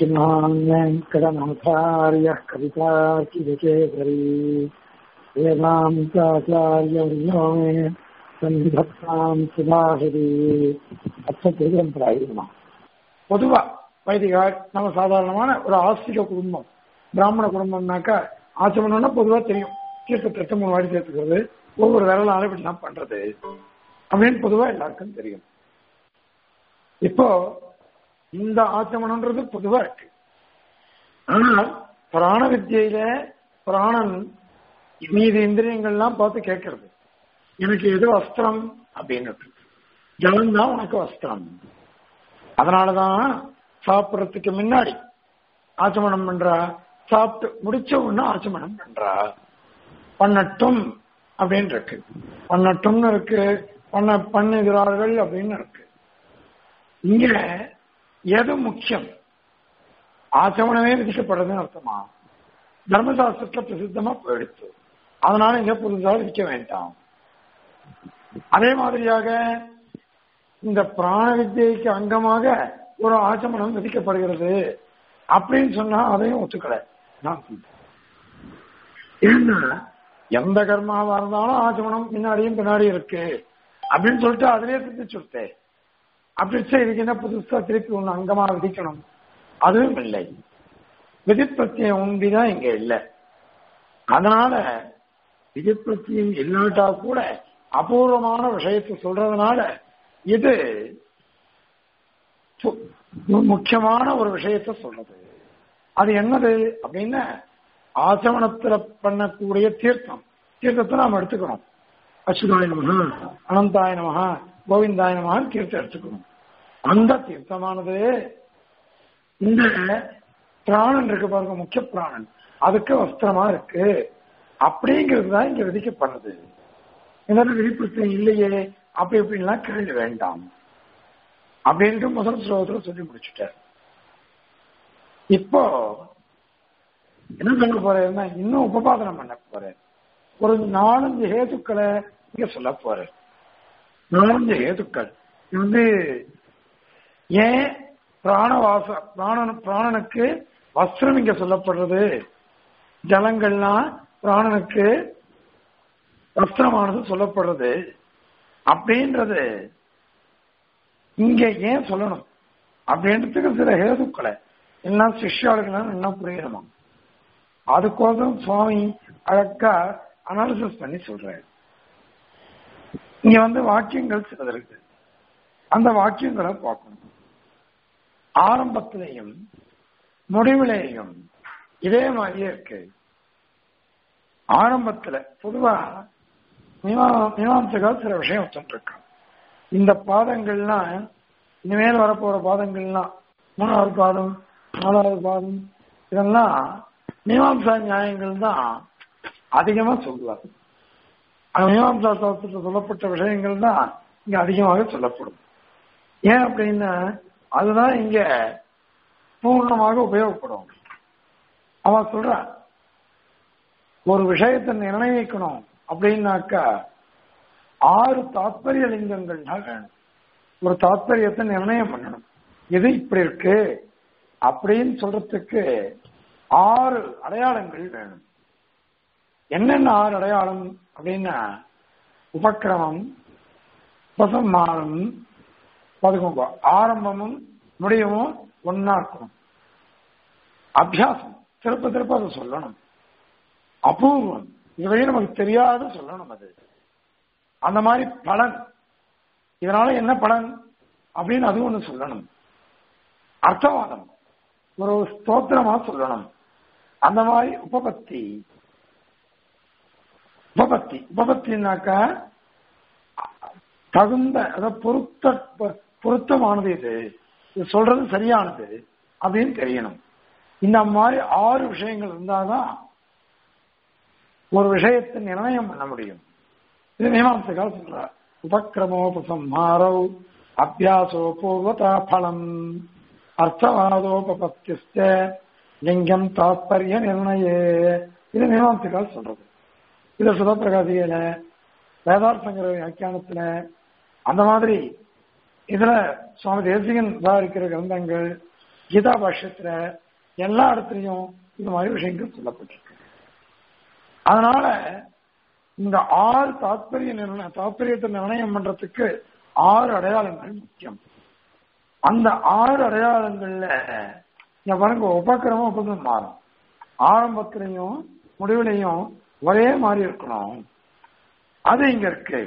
श्रीमान् वेङ्कटनाथार्यः कवितार्किविकेसरी वेदान्ताचार्यवर्यो मे சன்னிதத்தாம் சுதாகரி அச்சத்திரம் பிராயமா பொதுவா வைதிகா நம்ம சாதாரணமான ஒரு ஆஸ்திக குடும்பம் பிராமண குடும்பம்னாக்கா ஆச்சமனம்னா பொதுவா தெரியும் தீர்த்த எட்டு மூணு வாடி சேர்த்துக்கிறது ஒவ்வொரு விரல ஆரம்பிச்சு தான் பண்றது அப்படின்னு பொதுவா எல்லாருக்கும் தெரியும் இப்போ இந்த ஆச்சமனம்ன்றது பொதுவா இருக்கு ஆனால் பிராண வித்தியில பிராணன் மீது இந்திரியங்கள்லாம் பார்த்து கேட்கறது எனக்கு எது வஸ்திரம் அப்படின்னு ஜலம் தான் உனக்கு வஸ்திரம் அதனாலதான் சாப்பிடறதுக்கு முன்னாடி ஆச்சமனம் பண்றா சாப்பிட்டு முடிச்ச உடனே ஆச்சமனம் பண்றா பண்ணட்டும் அப்படின்னு இருக்கு பண்ணட்டும்னு இருக்கு பண்ண பண்ணுகிறார்கள் அப்படின்னு இருக்கு இங்க எது முக்கியம் ஆச்சமனமே விதிக்கப்படுறதுன்னு அர்த்தமா தர்மசாஸ்திரத்துல பிரசித்தமா போயிடுச்சு அதனால இங்க புதுசாக விதிக்க வேண்டாம் அதே மாதிரியாக இந்த பிராண வித்தியைக்கு அங்கமாக ஒரு ஆச்சமனம் விதிக்கப்படுகிறது அப்படின்னு சொன்னா அதையும் ஒத்துக்கல ஏன்னா எந்த கர்மாவா இருந்தாலும் ஆச்சமனம் முன்னாடியும் பின்னாடி இருக்கு அப்படின்னு சொல்லிட்டு அதிலே திருப்பி சொல்லிட்டேன் அப்படி இதுக்கு என்ன புதுசா திருப்பி ஒண்ணு அங்கமா விதிக்கணும் அதுவும் இல்லை விதிப்பிரத்தியம் உண்டிதான் இங்க இல்லை அதனால விதிப்பிரத்தியம் இல்லாட்டா கூட அபூர்வமான விஷயத்தை சொல்றதுனால இது முக்கியமான ஒரு விஷயத்த சொல்றது அது என்னது அப்படின்னா ஆசமனத்துல பண்ணக்கூடிய தீர்த்தம் தீர்த்தத்தை நாம் எடுத்துக்கணும் அச்சுதாய நமகா அனந்தாய நமகா கோவிந்தாய நமகான்னு தீர்த்தம் எடுத்துக்கணும் அந்த தீர்த்தமானது இந்த பிராணன் இருக்கு பாருங்க முக்கிய பிராணன் அதுக்கு வஸ்திரமா இருக்கு அப்படிங்கிறது தான் இங்க விதிக்கப்படுறது ஏதாவது விழிப்புத்தம் இல்லையே அப்படி இப்படின்லாம் கேள்வி வேண்டாம் அப்படின்ட்டு முதல் ஸ்லோகத்துல சொல்லி முடிச்சுட்டார் இப்போ என்ன சொல்ல போறேன்னா இன்னும் உபபாதனம் பண்ண போறேன் ஒரு நாலஞ்சு ஹேதுக்களை இங்க சொல்ல போறேன் நாலஞ்சு ஹேதுக்கள் வந்து ஏன் பிராணவாச பிராணன் பிராணனுக்கு வஸ்திரம் இங்க சொல்லப்படுறது ஜலங்கள்லாம் பிராணனுக்கு வஸ்திரமானது சொல்லப்படுறது அப்படின்றது இங்க ஏன் சொல்லணும் அப்படின்றதுக்கு சில ஹேதுக்களை என்ன சிஷ்யாளுக்கெல்லாம் என்ன புரியணுமா அதுக்கோசரம் சுவாமி அழகா அனாலிசிஸ் பண்ணி சொல்றாரு இங்க வந்து வாக்கியங்கள் சிலது இருக்கு அந்த வாக்கியங்களை பார்க்கணும் ஆரம்பத்திலையும் முடிவிலேயும் இதே மாதிரியே இருக்கு ஆரம்பத்துல பொதுவா மீமாம்சகால் சில விஷயம் வச்சுருக்கான் இந்த பாதங்கள்லாம் இனிமேல் வரப்போற பாதங்கள்லாம் மூணாவது பாதம் நாலாவது பாதம் இதெல்லாம் மீமாம்சா நியாயங்கள் தான் அதிகமா சொல்லுவார் அந்த மீமாம்சா சாஸ்திரத்தில் சொல்லப்பட்ட விஷயங்கள் தான் இங்க அதிகமாக சொல்லப்படும் ஏன் அப்படின்னா அதுதான் இங்க பூர்ணமாக உபயோகப்படும் அவன் சொல்றான் ஒரு விஷயத்தை நிர்ணயிக்கணும் அப்படின்னாக்கா ஆறு தாத்பரிய லிங்கங்கள்னா வேணும் ஒரு தாத்பரியத்தை நிர்ணயம் பண்ணணும் எது இப்படி இருக்கு அப்படின்னு சொல்றதுக்கு ஆறு அடையாளங்கள் வேணும் என்னென்ன ஆறு அடையாளம் அப்படின்னா உபக்கிரமம் உபசம்மானம் பதுக்குங்க ஆரம்பமும் முடியவும் ஒன்னா இருக்கணும் அபியாசம் திருப்ப திருப்ப அதை சொல்லணும் அபூர்வம் இதுவரை நமக்கு தெரியாத சொல்லணும் அது அந்த மாதிரி பலன் இதனால என்ன பலன் அப்படின்னு அது ஒண்ணு சொல்லணும் அர்த்தவாதம் ஒரு ஸ்தோத்திரமா சொல்லணும் அந்த மாதிரி உபபத்தி உபபத்தி உபபத்தினாக்கா தகுந்த அதாவது பொருத்த பொருத்தமானது இது இது சொல்றது சரியானது அப்படின்னு தெரியணும் இந்த மாதிரி ஆறு விஷயங்கள் இருந்தாதான் ஒரு விஷயத்தை நிர்ணயம் பண்ண முடியும் இது மீமாம்சகால் சொல்ற உபக்கிரமோபசம்ஹாரோ அபியாசோ பூர்வதா பலம் அர்த்தவாதோபபத்திய லிங்கம் தாத்பரிய நிர்ணயே இது மீமாம்சகால் சொல்றது இது சுதப்பிரகாசியில வேதார்த்தங்கிற வியாக்கியானத்துல அந்த மாதிரி இதுல சுவாமி தேசிகன் இருக்கிற கிரந்தங்கள் கீதா பாஷ்யத்துல எல்லா இடத்துலையும் இது மாதிரி விஷயங்கள் சொல்லப்பட்டிருக்கு அதனால இந்த ஆறு தாத்பரிய நிர்ணயம் தாத்பரியத்தை நிர்ணயம் பண்றதுக்கு ஆறு அடையாளங்கள் முக்கியம் அந்த ஆறு அடையாளங்கள்ல இங்க பாருங்க உபக்கிரமம் உபகிரம் மாறும் ஆரம்பத்திலையும் முடிவுலையும் ஒரே மாதிரி இருக்கணும் அது இங்க இருக்கு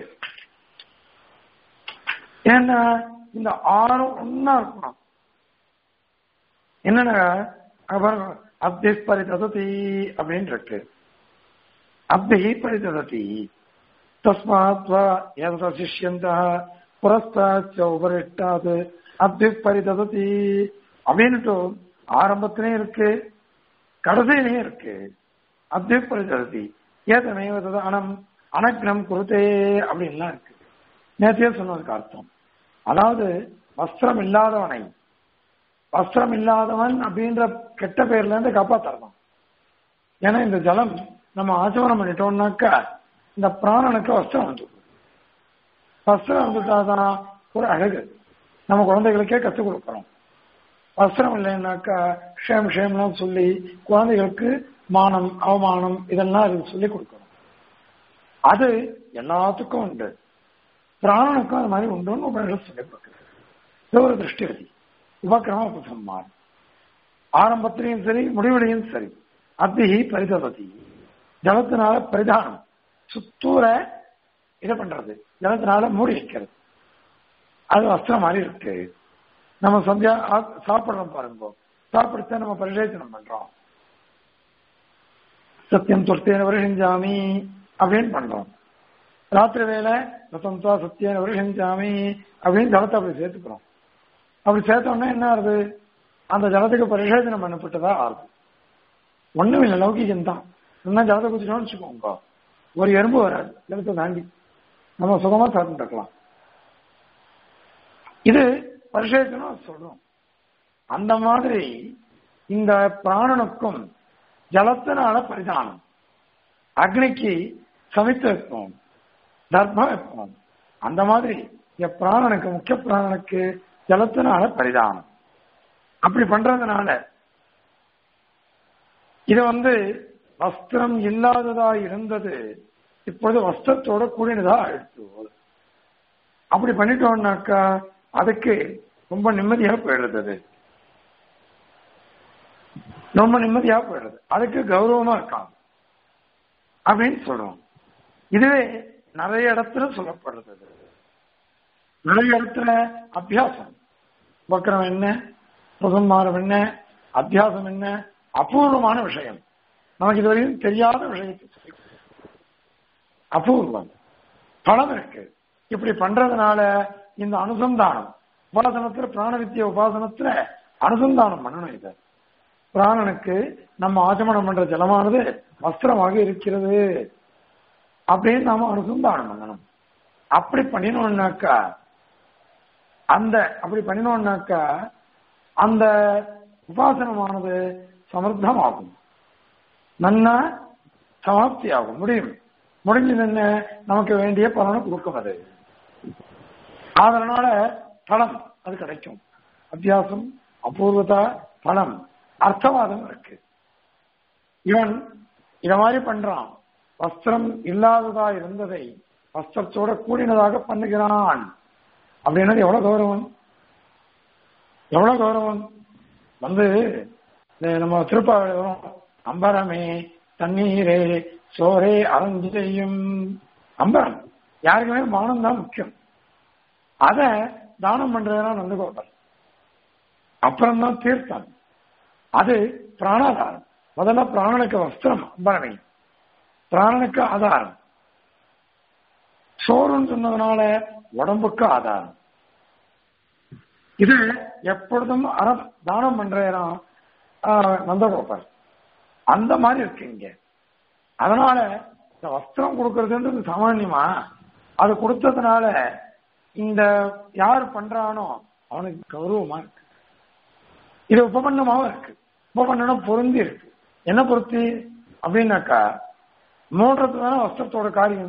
ஏன்னா இந்த ஆறும் ஒன்னா இருக்கணும் என்னன்னா அங்க பாருங்க அப்தி பரிததி அப்படின்னு இருக்கு அப்தி பரிததி தஸ்மாத் வா எத சிஷ்யந்த புரஸ்தாச்ச உபரிஷ்டாது அப்தி பரிததி அப்படின்ட்டு ஆரம்பத்திலையும் இருக்கு கடைசியிலையும் இருக்கு அப்தி பரிததி ஏதமேவ அனம் அனக்னம் குருத்தே அப்படின்லாம் இருக்கு நேற்றையே சொன்னதுக்கு அர்த்தம் அதாவது வஸ்திரம் இல்லாதவனை வஸ்திரம் இல்லாதவன் அப்படின்ற கெட்ட பெயர்ல இருந்து காப்பாத்தரணும் ஏன்னா இந்த ஜலம் நம்ம ஆச்சமனம் பண்ணிட்டோம்னாக்கா இந்த பிராணனுக்கு வஸ்திரம் வந்து வஸ்திரம் வந்துட்டாதான் ஒரு அழகு நம்ம குழந்தைகளுக்கே கற்றுக் கொடுக்கறோம் வஸ்திரம் இல்லைன்னாக்கா ஷேம் ஷேம்லாம் சொல்லி குழந்தைகளுக்கு மானம் அவமானம் இதெல்லாம் அதுக்கு சொல்லி கொடுக்கணும் அது எல்லாத்துக்கும் உண்டு பிராணனுக்கும் அது மாதிரி உண்டுன்னு உபநிஷம் சொல்லப்பட்டிருக்கு இது ஒரு திருஷ்டிகதி உபக்கிரம உபசம்மார் ஆரம்பத்திலையும் சரி முடிவுலையும் சரி அத்தி பரிதபதி ஜலத்தினால பரிதானம் சுத்தூர இதை பண்றது ஜலத்தினால மூடி வைக்கிறது அது வஸ்திரம் மாதிரி இருக்கு நம்ம சந்தியா சாப்பிடுறோம் பாருங்க சாப்பிடுத்த நம்ம பரிசேச்சனம் பண்றோம் சத்தியம் தொர்த்தேன வருஷஞ்சாமி அப்படின்னு பண்றோம் ராத்திரி வேலை ரத்தம் துவா சத்தியன வருஷஞ்சாமி அப்படின்னு ஜலத்தை அப்படி சேர்த்துக்கிறோம் அப்படி சேர்த்தோம்னா என்ன ஆகுது அந்த ஜலத்துக்கு பரிசேதனம் பண்ணப்பட்டதா ஆகுது ஒண்ணும் இல்லை லௌகிகம் தான் இன்னும் ஜலத்தை குடிச்சிட்டோம்னு வச்சுக்கோங்க ஒரு எறும்பு வராது ஜலத்தை தாண்டி நம்ம சுகமா சாப்பிட்டு இருக்கலாம் இது பரிசேதனம் சொல்றோம் அந்த மாதிரி இந்த பிராணனுக்கும் ஜலத்தினால பரிதானம் அக்னிக்கு சமைத்து வைப்போம் தர்மம் வைப்போம் அந்த மாதிரி இங்க பிராணனுக்கு முக்கிய பிராணனுக்கு ஜலத்தினால பரிதானம் அப்படி பண்றதுனால இது வந்து வஸ்திரம் இல்லாததா இருந்தது இப்பொழுது வஸ்திரத்தோட கூடினதா எடுத்து அப்படி பண்ணிட்டோம்னாக்கா அதுக்கு ரொம்ப நிம்மதியா போயிடுறது அது ரொம்ப நிம்மதியா போயிடுறது அதுக்கு கௌரவமா இருக்காங்க அப்படின்னு சொல்றோம் இதுவே நிறைய இடத்துல சொல்லப்படுறது நிறைய இடத்துல அபியாசம் வக்கரம் என்ன புதன்மாரம் என்ன அத்தியாசம் என்ன அபூர்வமான விஷயம் நமக்கு இதுவரையும் தெரியாத விஷயத்தை சொல்லி அபூர்வம் பலம் இருக்கு இப்படி பண்றதுனால இந்த அனுசந்தானம் உபாசனத்துல பிராண வித்திய உபாசனத்துல அனுசந்தானம் பண்ணணும் இதை பிராணனுக்கு நம்ம ஆச்சமனம் பண்ற ஜலமானது வஸ்திரமாக இருக்கிறது அப்படின்னு நாம அனுசந்தானம் பண்ணணும் அப்படி பண்ணினோம்னாக்கா அந்த அப்படி பண்ணினோம்னாக்கா அந்த உபாசனமானது சமர்த்தமாகும் நன்னா சமாப்தி ஆகும் முடியும் முடிஞ்சது என்ன நமக்கு வேண்டிய பலனை கொடுக்கும் அது அதனால பலம் அது கிடைக்கும் அத்தியாசம் அபூர்வதா பலம் அர்த்தவாதம் இருக்கு இவன் இத மாதிரி பண்றான் வஸ்திரம் இல்லாததா இருந்ததை வஸ்திரத்தோட கூடினதாக பண்ணுகிறான் அப்படின்னது எவ்வளவு கௌரவம் எவ்வளவு கௌரவம் வந்து நம்ம திருப்பாவை வரும் அம்பரமே தண்ணீரே சோரே அறஞ்சு செய்யும் அம்பரம் யாருக்குமே மானம் தான் முக்கியம் அத தானம் பண்றதுனா நந்தகோபால் அப்புறம்தான் தீர்த்தம் அது பிராணாதாரம் முதல்ல பிராணனுக்கு வஸ்திரம் அம்பரமே பிராணனுக்கு ஆதாரம் சோறுன்னு சொன்னதுனால உடம்புக்கு ஆதாரம் இது எப்பொழுதும் அற தானம் பண்றேனா நந்தகோபால் அந்த மாதிரி இருக்கு இங்க அதனால இந்த வஸ்திரம் கொடுக்கறதுன்றது சாமான்யமா அது கொடுத்ததுனால இந்த யார் பண்றானோ அவனுக்கு கௌரவமா இருக்கு இது உபபன்னமாவும் இருக்கு உபபண்ணனம் பொருந்தி இருக்கு என்ன பொருத்தி அப்படின்னாக்கா மூடுறது தானே வஸ்திரத்தோட காரியம்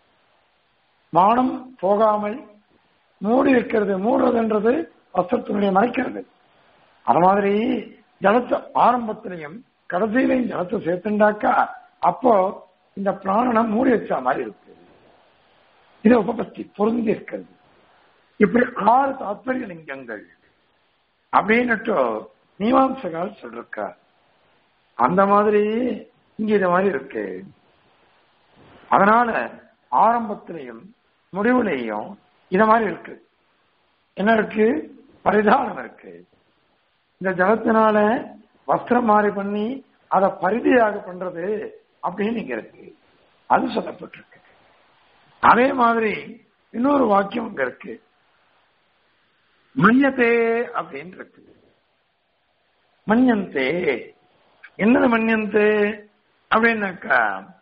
மானம் போகாமல் மூடி இருக்கிறது மூடுறதுன்றது வஸ்திரத்தினுடைய மறைக்கிறது அது மாதிரி ஜலத்தை ஆரம்பத்திலையும் கடைசியிலையும் ஜலத்தை சேர்த்துண்டாக்கா அப்போ இந்த பிராணனை மூடி வச்ச மாதிரி இருக்கு இது உபபத்தி பொருந்தி இருக்கிறது இப்படி ஆறு தாத்பரிய லிங்கங்கள் அப்படின்னுட்டு மீமாம்சகால் சொல்லிருக்கா அந்த மாதிரி இங்க இது மாதிரி இருக்கு அதனால ஆரம்பத்திலையும் முடிவுலையும் இத மாதிரி இருக்கு என்ன இருக்கு பரிதானம் இருக்கு இந்த ஜலத்தினால வஸ்திரம் மாறி பண்ணி அதை பரிதியாக பண்றது அப்படின்னு இங்க இருக்கு அது சொல்லப்பட்டிருக்கு அதே மாதிரி இன்னொரு வாக்கியம் இங்க இருக்கு மன்யத்தே அப்படின்னு இருக்கு மன்யந்தே என்னது மன்யந்தே அப்படின்னாக்கா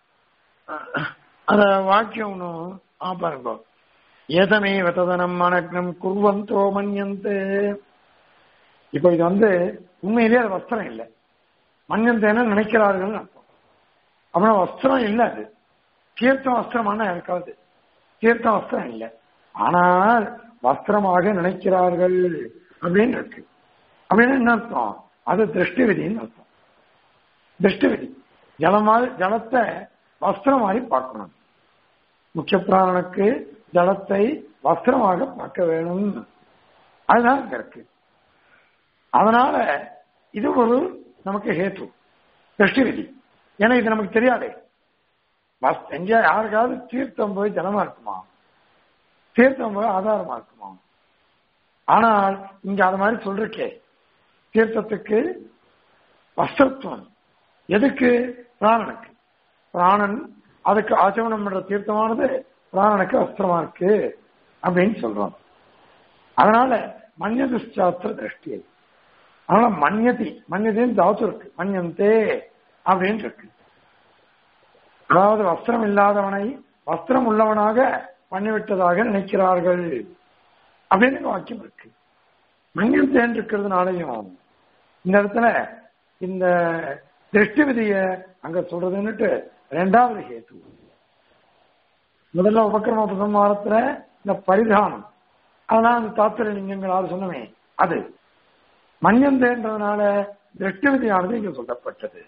அத வாக்கியம் ஒன்றும் ஆ பாருங்க ஏதமே வததனம் அனக்னம் குர்வந்தோ மன்யந்தே இப்ப இது வந்து உண்மையிலேயே அது வஸ்திரம் இல்லை மன்யந்தேன்னு நினைக்கிறார்கள் அர்த்தம் அப்படின்னா வஸ்திரம் இல்லை அது தீர்த்தம் வஸ்திரமான இருக்காது தீர்த்தம் வஸ்திரம் இல்லை ஆனால் வஸ்திரமாக நினைக்கிறார்கள் அப்படின்னு இருக்கு அப்படின்னு என்ன அர்த்தம் அது திருஷ்டி விதின்னு அர்த்தம் திருஷ்டி விதி ஜலமா ஜலத்தை வஸ்திரம் மாதிரி பார்க்கணும் முக்கிய பிராணனுக்கு ஜலத்தை வஸ்திரமாக பார்க்க வேணும் அதுதான் இங்க இருக்கு அதனால இது ஒரு நமக்கு ஹேத்து திருஷ்டி விதி ஏன்னா இது நமக்கு தெரியாதே எங்க யாருக்காவது தீர்த்தம் போய் ஜலமா இருக்குமா தீர்த்தம் போய் ஆதாரமா இருக்குமா ஆனால் இங்க அது மாதிரி சொல்றக்கே தீர்த்தத்துக்கு வஸ்திரத்துவம் எதுக்கு பிராணனுக்கு பிராணன் அதுக்கு ஆச்சமனம் பண்ற தீர்த்தமானது பிராணனுக்கு வஸ்திரமா இருக்கு அப்படின்னு சொல்றோம் அதனால மன்யது சாஸ்திர திருஷ்டி அதனால மன்யதி மன்யதின்னு தாத்து இருக்கு மன்யந்தே அப்படின்னு இருக்கு அதாவது வஸ்திரம் இல்லாதவனை வஸ்திரம் உள்ளவனாக பண்ணிவிட்டதாக நினைக்கிறார்கள் அப்படின்னு வாக்கியம் இருக்கு மன்யந்தேன் இருக்கிறதுனாலையும் இந்த இடத்துல இந்த திருஷ்டி விதிய அங்க சொல்றதுன்னுட்டு ரெண்டாவது ஹேத்து முதல்ல உபக்கிரம பிரசம்மாரத்துல இந்த பரிதானம் அதெல்லாம் அந்த தாத்திர லிங்கங்கள் ஆறு சொன்னமே அது மன்யந்தேன்றதுனால திருஷ்டி விதியானது இங்க சொல்லப்பட்டது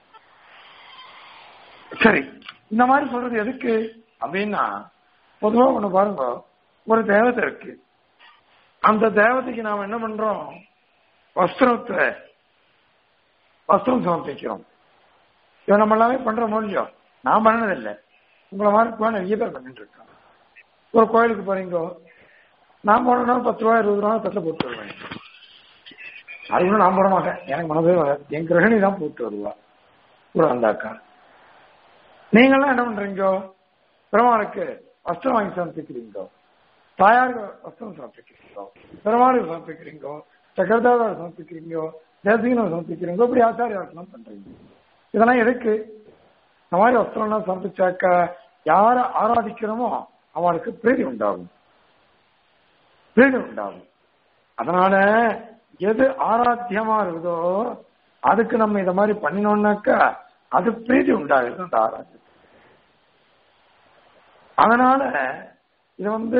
சரி இந்த மாதிரி சொல்றது எதுக்கு அப்படின்னா பொதுவா ஒண்ணு பாருங்க ஒரு தேவதை இருக்கு அந்த தேவதைக்கு நாம என்ன பண்றோம் வஸ்திரத்தை வஸ்திரம் சமர்ப்பிக்கிறோம் இதை நம்ம எல்லாமே பண்ற இல்லையோ நான் பண்ணதில்லை உங்களை மாதிரி இப்போ நிறைய பேர் பண்ணிட்டு இருக்காங்க ஒரு கோயிலுக்கு போறீங்க நான் போனோம்னா பத்து ரூபா இருபது ரூபா தட்டில் போட்டு வருவேன் அது இன்னும் நான் போட மாட்டேன் எனக்கு மனதே வராது என் கிரகணி தான் போட்டு வருவா ஒரு அந்த அக்கா நீங்களாம் என்ன பண்றீங்க பெருமாளுக்கு வஸ்திரம் வாங்கி சமர்ப்பிக்கிறீங்க தாயாருக்கு வஸ்திரம் சமர்ப்பிக்கிறீங்க பெருமாளுக்கு சமர்ப்பிக்கிறீங்க சக்கரதாவாக சமர்ப்பிக்கிறீங்க தேசிகனை சமர்ப்பிக்கிறீங்க இப்படி ஆச்சாரியார்த்தம் பண்றீங்க இதெல்லாம் எதுக்கு இந்த மாதிரி வஸ்திரம்லாம் சமர்ப்பிச்சாக்க யாரை ஆராதிக்கிறோமோ அவனுக்கு பிரீதி உண்டாகும் பிரீதி உண்டாகும் அதனால எது ஆராத்தியமா இருக்குதோ அதுக்கு நம்ம இத மாதிரி பண்ணினோம்னாக்கா அது பிரீதி உண்டாகுது அந்த ஆராத்தியம் அதனால இது வந்து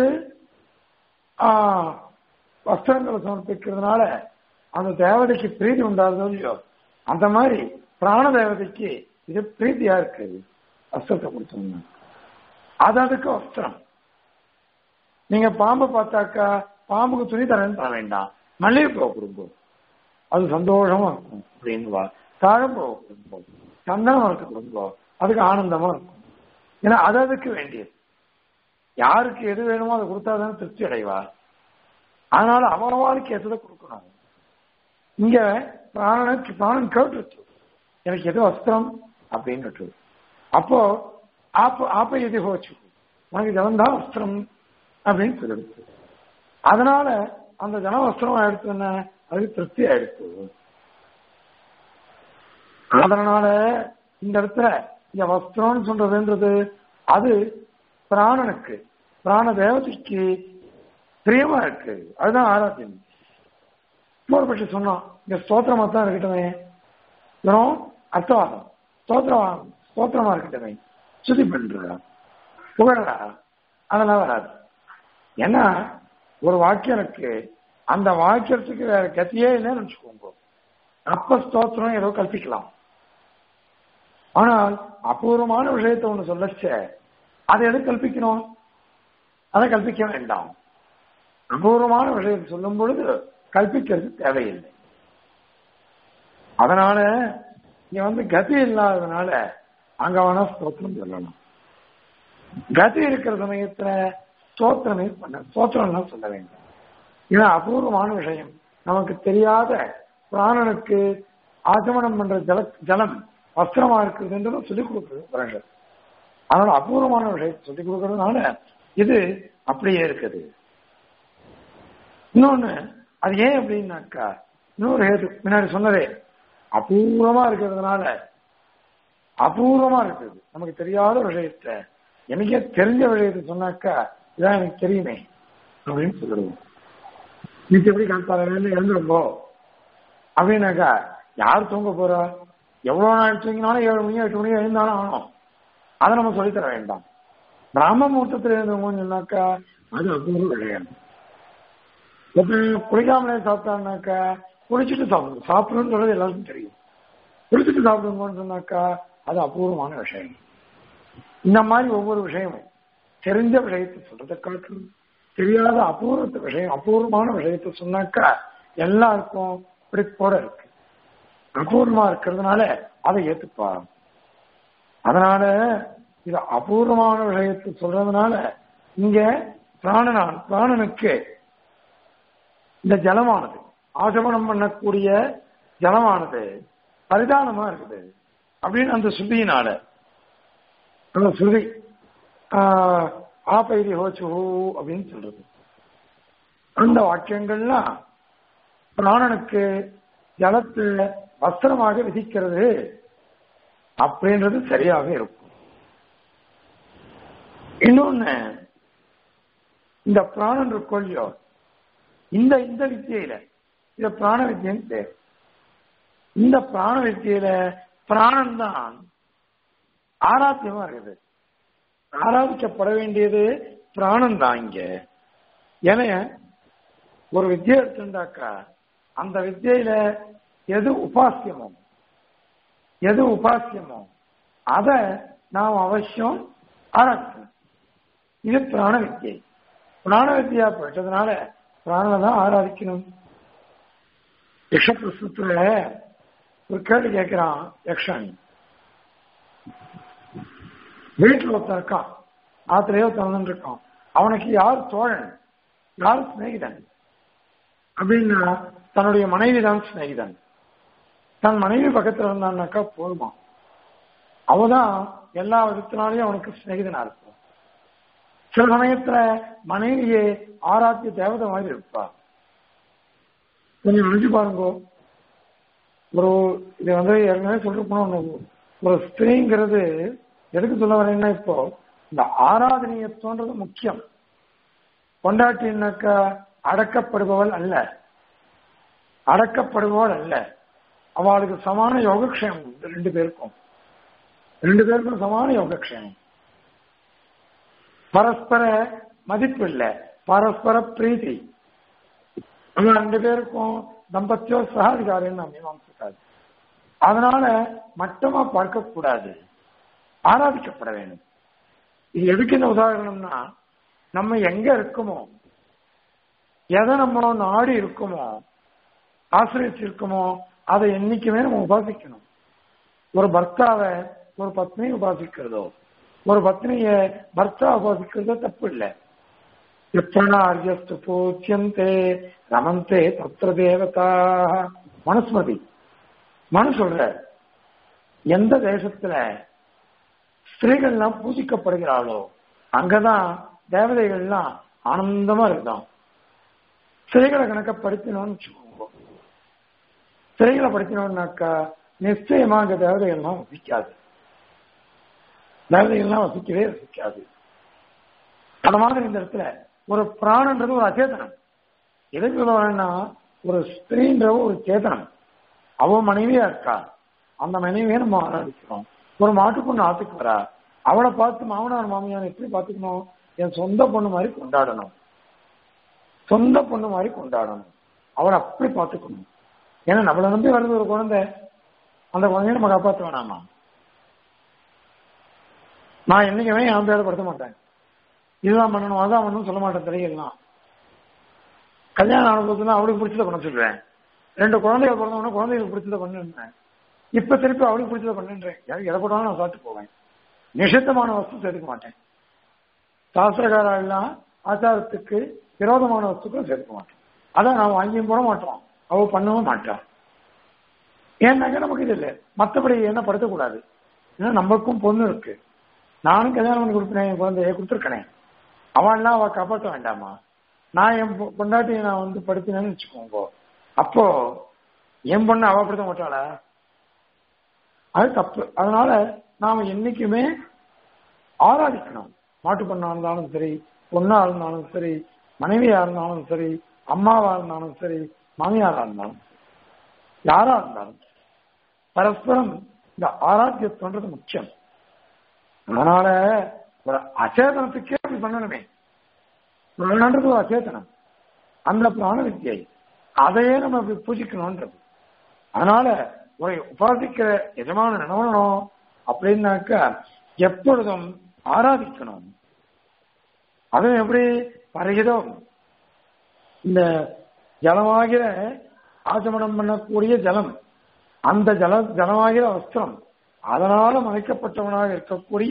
வஸ்திரங்களை சமர்ப்பிக்கிறதுனால அந்த தேவதைக்கு பிரீதி உண்டாகுதோ இல்லையோ அந்த மாதிரி பிராண தேவதைக்கு இது பிரீத்தியா இருக்கு வஸ்திரத்தை கொடுத்தோம்னா அது அதுக்கு வஸ்திரம் நீங்க பாம்பை பார்த்தாக்கா பாம்புக்கு துணி தரேன்னு தர வேண்டாம் மல்லிகை பூவை கொடுக்கும் அது சந்தோஷமா இருக்கும் அப்படின்வா தாழம்பூவை கொடுப்போம் சந்தனமா இருக்க கொடுப்போம் அதுக்கு ஆனந்தமா இருக்கும் ஏன்னா அது அதுக்கு வேண்டியது யாருக்கு எது வேணுமோ அதை கொடுத்தாதானே திருப்தி அடைவா அதனால அவரவாளுக்கு எதை கொடுக்கணும் இங்க பிராணனுக்கு பிராணன் கேட்டுருச்சு எனக்கு எது வஸ்திரம் அப்படின்னு அப்போ ஆப்ப ஆப்ப எது போச்சு உனக்கு ஜலம் தான் வஸ்திரம் அப்படின்னு சொல்லிடுச்சு அதனால அந்த ஜன வஸ்திரம் ஆயிடுச்சு என்ன அதுக்கு திருப்தி ஆயிடுச்சு அதனால இந்த இடத்துல இந்த வஸ்திரம்னு சொல்றதுன்றது அது பிராணனுக்கு பிராண தேவதைக்கு பிரியமா இருக்கு அதுதான் ஆராத்தியம் இன்னொரு பற்றி சொன்னோம் இங்க ஸ்தோத்திரமா தான் இருக்கட்டுமே வெறும் அர்த்தவாதம் ஸ்தோத்திரமா ஸ்தோத்திரமா இருக்கட்டுமே சுதி பண்றா புகழா அதெல்லாம் வராது ஏன்னா ஒரு வாக்கியம் இருக்கு அந்த வாக்கியத்துக்கு வேற கத்தியே இல்லைன்னு வச்சுக்கோங்க அப்ப ஸ்தோத்திரம் ஏதோ கல்பிக்கலாம் ஆனால் அபூர்வமான விஷயத்தை ஒண்ணு சொல்லச்ச அதை எது கல்பிக்கணும் அதை கல்பிக்க வேண்டாம் அபூர்வமான விஷயத்தை சொல்லும் பொழுது கல்பிக்கிறது தேவையில்லை அதனால இங்க வந்து கதி இல்லாததுனால அங்க வேணா ஸ்தோத்திரம் சொல்லணும் கதி இருக்கிற சமயத்துல ஸ்தோத்திரமே பண்ண ஸ்தோத்திரம் சொல்ல வேண்டும் இது அபூர்வமான விஷயம் நமக்கு தெரியாத பிராணனுக்கு ஆச்சமனம் பண்ற ஜல ஜலம் வஸ்திரமா இருக்குதுன்றது சொல்லிக் கொடுக்குறது பிராணர் அதனால அபூர்வமான விஷயத்தை சொல்லிக் கொடுக்கறதுனால இது அப்படியே இருக்குது இன்னொன்னு அது ஏன் அப்படின்னாக்கா இன்னொரு ஹேது முன்னாடி சொன்னதே அபூர்வமா இருக்கிறதுனால அபூர்வமா இருக்குது நமக்கு தெரியாத விஷயத்த எனக்கே தெரிஞ்ச விஷயத்த சொன்னாக்கா இதான் எனக்கு தெரியுமே அப்படின்னு சொல்லிடுவோம் நீங்க எப்படி காத்தால எழுந்துருங்கோ அப்படின்னாக்கா யார் தூங்க போறா எவ்வளவு நாள் தூங்கினாலும் ஏழு மணி எட்டு மணி எழுந்தாலும் ஆகணும் அதை நம்ம சொல்லித்தர வேண்டாம் பிராம முகூர்த்தத்தில் எழுந்தவங்கன்னு சொன்னாக்கா அது அபூர்வ விளையாடு இப்ப குளிக்காமலே சாப்பிட்டான்னாக்கா குளிச்சுட்டு சாப்பிடணும் சாப்பிடணும்னு சொல்றது எல்லாருக்கும் தெரியும் குளிச்சுட்டு சாப்பிடுங்கன்னு சொன்னாக்கா அது அபூர்வமான விஷயம் இந்த மாதிரி ஒவ்வொரு விஷயமும் தெரிஞ்ச விஷயத்தை சொல்றதை காட்டணும் தெரியாத அபூர்வத்த விஷயம் அபூர்வமான விஷயத்தை சொன்னாக்கா எல்லாருக்கும் பிடிப்போட இருக்கு அபூர்வமா இருக்கிறதுனால அதை ஏத்துப்பா அதனால இது அபூர்வமான விஷயத்தை சொல்றதுனால இங்க பிராணனான் பிராணனுக்கு இந்த ஜலமானது ஆசமனம் பண்ணக்கூடிய ஜலமானது பரிதானமா இருக்குது அப்படின்னு அந்த சுருதியினால அந்த சுருதி ஆபைரி ஹோச்சு அப்படின்னு சொல்றது அந்த வாக்கியங்கள்லாம் பிராணனுக்கு ஜலத்துல வஸ்திரமாக விதிக்கிறது அப்படின்றது சரியாக இருக்கும் இன்னொன்னு இந்த பிராணன் இருக்கொள்ளியோ இந்த இந்த வித்தியில இத பிராண வித்தியன்னு பேர் இந்த பிராண வித்தியில பிராணன் தான் ஆராத்தியமா இருக்குது ஆராதிக்கப்பட வேண்டியது பிராணன் தான் இங்க ஏன்னா ஒரு வித்தியை எடுத்துட்டாக்கா அந்த வித்தியில எது உபாசியமோ எது உபாசியமோ அத நாம் அவசியம் ஆராய்ச்சணும் இது பிராண வித்தியை பிராண வித்தியா போயிட்டதுனால பிராணனை தான் ஆராதிக்கணும் யக்ஷபிரசத்துல ஒரு கேள்வி கேட்கிறான் யக்ஷன் வீட்டில் ஒருத்தன் இருக்கான் ஆத்திரையோ திறந்து இருக்கான் அவனுக்கு யார் தோழன் யார் சிநேகிதன் அப்படின்னா தன்னுடைய மனைவி தான் சிநேகிதன் தன் மனைவி பக்கத்துல இருந்தான்னாக்கா போதுமா அவதான் எல்லா விதத்தினாலையும் அவனுக்கு சிநேகிதனா இருக்கும் சில சமயத்துல மனைவியே ஆராத்திய தேவதை மாதிரி இருப்பா கொஞ்சம் நினைச்சு பாருங்க ஒரு இது வந்து ஏற்கனவே சொல்லிட்டு போனோம் ஒரு ஸ்திரீங்கிறது எதுக்கு சொல்ல வரேன்னா இப்போ இந்த ஆராதனையத்துவன்றது முக்கியம் கொண்டாட்டினாக்கா அடக்கப்படுபவள் அல்ல அடக்கப்படுபவள் அல்ல அவளுக்கு சமான யோகக்ஷேமம் ரெண்டு பேருக்கும் ரெண்டு பேருக்கும் சமான யோகக்ஷேமம் பரஸ்பர மதிப்பு இல்லை பரஸ்பர பிரீதி அவங்க ரெண்டு பேருக்கும் தம்பத்தியோ சகாதிகாரின்னு நம்ம மீமாம்சிக்காது அதனால மட்டமா பார்க்க கூடாது ஆராதிக்கப்பட வேண்டும் இது எதுக்கு இந்த உதாரணம்னா நம்ம எங்க இருக்கோமோ எதை நம்ம நாடி இருக்குமோ ஆசிரியச்சு இருக்குமோ அதை என்னைக்குமே நம்ம உபாசிக்கணும் ஒரு பர்த்தாவை ஒரு பத்னியை உபாசிக்கிறதோ ஒரு பத்னிய பர்த்தா உபாசிக்கிறதோ தப்பு இல்லை எப்பனார்யஸ்து பூச்சியந்தே ரமந்தே தத்திர தேவதா மனுஸ்மதி மனு சொல்ற எந்த தேசத்துல ஸ்திரீகள்லாம் பூஜிக்கப்படுகிறாளோ அங்கதான் தேவதைகள்லாம் ஆனந்தமா இருக்கான் ஸ்திரீகளை கணக்க படுத்தினோம்னு வச்சுக்கோங்க ஸ்திரீகளை படுத்தினோம்னாக்கா நிச்சயமா அங்க தேவதைகள்லாம் வசிக்காது தேவதைகள்லாம் வசிக்கவே வசிக்காது அந்த மாதிரி இந்த இடத்துல ஒரு பிராணன்றது ஒரு அச்சேதனம் எதுக்கு சொல்லுவாங்கன்னா ஒரு ஸ்திரீன்ற ஒரு சேதனம் அவ மனைவியா இருக்கா அந்த மனைவியை நம்ம ஆராதிக்கிறோம் ஒரு மாட்டு பொண்ணு ஆத்துக்கு வரா அவளை பார்த்து மாமனார் மாமியார் எப்படி பார்த்துக்கணும் என் சொந்த பொண்ணு மாதிரி கொண்டாடணும் சொந்த பொண்ணு மாதிரி கொண்டாடணும் அவரை அப்படி பார்த்துக்கணும் ஏன்னா நம்மளை நம்பி வருது ஒரு குழந்தை அந்த குழந்தைய நம்ம காப்பாற்ற வேணாமா நான் என்னைக்குமே என் பேரை படுத்த மாட்டேன் இதுதான் பண்ணணும் அதான் பண்ணணும் சொல்ல மாட்டேன் திரையெல்லாம் கல்யாணம் ஆனதுக்கு அவளுக்கு பிடிச்சத பண்ண சொல்லுவேன் ரெண்டு குழந்தைகள் பிறந்தவொடனே குழந்தைகளுக்கு பிடிச்சத பண்ணுன்றேன் இப்ப திருப்பி அவளுக்கு பிடிச்சத பண்ணுன்றேன் யாருக்கு எதை போட்டாலும் நான் சாப்பிட்டு போவேன் நிஷித்தமான வஸ்து சேர்த்துக்க மாட்டேன் சாஸ்திரகாரா எல்லாம் ஆச்சாரத்துக்கு விரோதமான வஸ்துக்கள் சேர்த்துக்க மாட்டோம் அதான் நான் வாங்கியும் போட மாட்டோம் அவ பண்ணவும் மாட்டான் ஏன்னாக்க நமக்கு இது இல்லை மற்றபடி என்ன படுத்தக்கூடாது ஏன்னா நமக்கும் பொண்ணு இருக்கு நானும் கல்யாணம் பண்ணி கொடுப்பேன் என் குழந்தைய கொடுத்துருக்கனே அவன்லாம் அவ காப்பாற்ற வேண்டாமா நான் என் பொ- பொண்டாட்டியை நான் வந்து படுத்தினேன்னு வச்சுக்கோங்க அப்போ என் பொண்ணு அவ படுத்த மாட்டாளா அது தப்பு அதனால நாம என்னைக்குமே ஆராதிக்கணும் மாட்டு பொண்ணா இருந்தாலும் சரி பொண்ணா இருந்தாலும் சரி மனைவியா இருந்தாலும் சரி அம்மாவா இருந்தாலும் சரி மாமியாரா இருந்தாலும் யாரா இருந்தாலும் பரஸ்பரம் இந்த ஆராத்தியத்துன்றது முக்கியம் அதனால ஒரு அச்சேதனத்துக்கே அப்படி பண்ணணுமே பிராணன்றது ஒரு அச்சேதனம் அந்த பிராண வித்தியை அதையே நம்ம இப்படி பூஜிக்கணும்ன்றது அதனால ஒரு உபாசிக்கிற எஜமான நினைவணும் அப்படின்னாக்கா எப்பொழுதும் ஆராதிக்கணும் அதுவும் எப்படி பரகிதம் இந்த ஜலமாகிற ஆச்சமனம் பண்ணக்கூடிய ஜலம் அந்த ஜல ஜலமாகிற வஸ்திரம் அதனால மறைக்கப்பட்டவனாக இருக்கக்கூடிய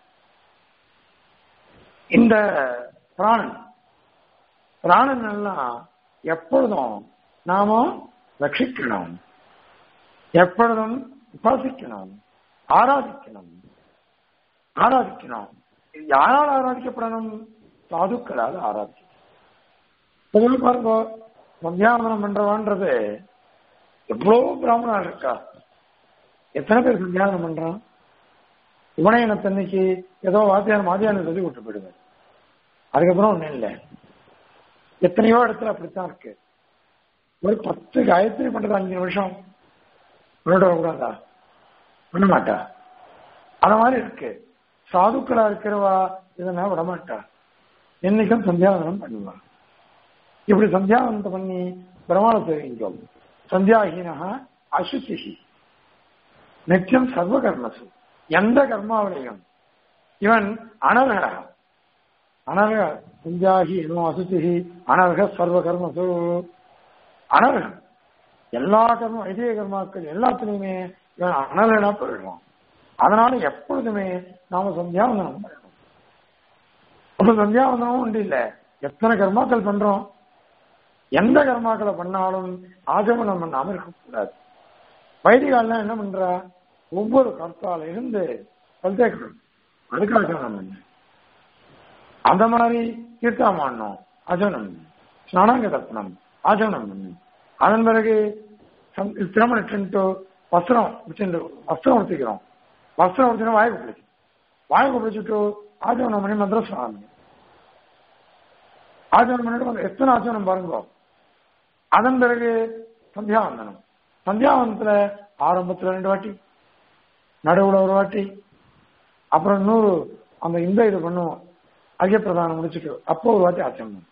இந்த பிராணன் பிராணன் எல்லாம் எப்பொழுதும் நாம ரட்சிக்கணும் எப்பொழுதும் உபாசிக்கணும் ஆராதிக்கணும் ஆராதிக்கணும் இது யாரால் ஆராதிக்கப்படணும் சாதுக்களால் ஆராதிக்கணும் பொதுவாக பாருங்க சந்தியாவந்தனம் பண்றவான்றது எவ்வளவு பிராமணா இருக்கா எத்தனை பேர் சந்தியாவனம் பண்றான் உபநயனத்தன்னைக்கு ஏதோ வாத்தியார் மாதியானம் சொல்லி விட்டு போயிடுவேன் அதுக்கப்புறம் ஒண்ணும் இல்லை எத்தனையோ இடத்துல அப்படித்தான் இருக்கு ஒரு பத்து காயத்ரி பண்றது அஞ்சு நிமிஷம் பண்ணிட்டு வரக்கூடாதா பண்ண மாட்டா அந்த மாதிரி இருக்கு சாதுக்களா இருக்கிறவா இதெல்லாம் விட மாட்டா என்னைக்கும் சந்தியாவந்தனம் பண்ணுவா இப்படி சந்தியாவந்தனம் பண்ணி பிரமாண தெரிவிக்கும் சந்தியாஹீனகா அசுச்சிஹி நித்தியம் சர்வ கர்மசு எந்த கர்மாவிலையும் இவன் அனர்ஹ அனர்ஹ சந்தியாகி இன்னும் அசுச்சிஹி அனர்ஹ சர்வ கர்மசு அனர்ஹம் எல்லா கர்மம் வைதிக கர்மாக்கள் எல்லாத்துலயுமே இவன் அனர்ஹனா போயிடுவான் அதனால எப்பொழுதுமே நாம சந்தியாவந்தனம் பண்ணணும் அப்ப சந்தியாவந்தனமும் உண்டு இல்ல எத்தனை கர்மாக்கள் பண்றோம் எந்த கர்மாக்களை பண்ணாலும் ஆஜமனம் பண்ணாம இருக்கக்கூடாது வைதிகாலாம் என்ன பண்றா ஒவ்வொரு கர்த்தால இருந்து பல்தேக்கணும் அதுக்கு ஆச்சமனம் பண்ணு அந்த மாதிரி தீர்த்தம் ஆடணும் ஆச்சமனம் பண்ணு ஸ்நானாங்க தர்ப்பணம் ஆச்சமனம் பண்ணு அதன் பிறகு சம்- திருமணட்டு வஸ்திரம் வச்சுட்டு வஸ்திரம் உடுத்திக்கிறோம் வஸ்திரம் உடுத்தினா வாய்க்கு பிடிக்கும் வாய்க்கு பிடிச்சிட்டு ஆச்சமனம் பண்ணி மந்திரம் ஸ்நானம் ஆச்சமனம் பண்ணிட்டு வந்து எத்தனை ஆச்சமனம் பாருங்க அதன் பிறகு சந்தியாவந்தனம் சந்தியாவந்தனத்துல ஆரம்பத்துல ரெண்டு வாட்டி நடுவுல ஒரு வாட்டி அப்புறம் இன்னொரு அந்த இந்த இது பண்ணுவோம் ஐய பிரதானம் முடிச்சுட்டு அப்போ ஒரு வாட்டி ஆச்சமனம்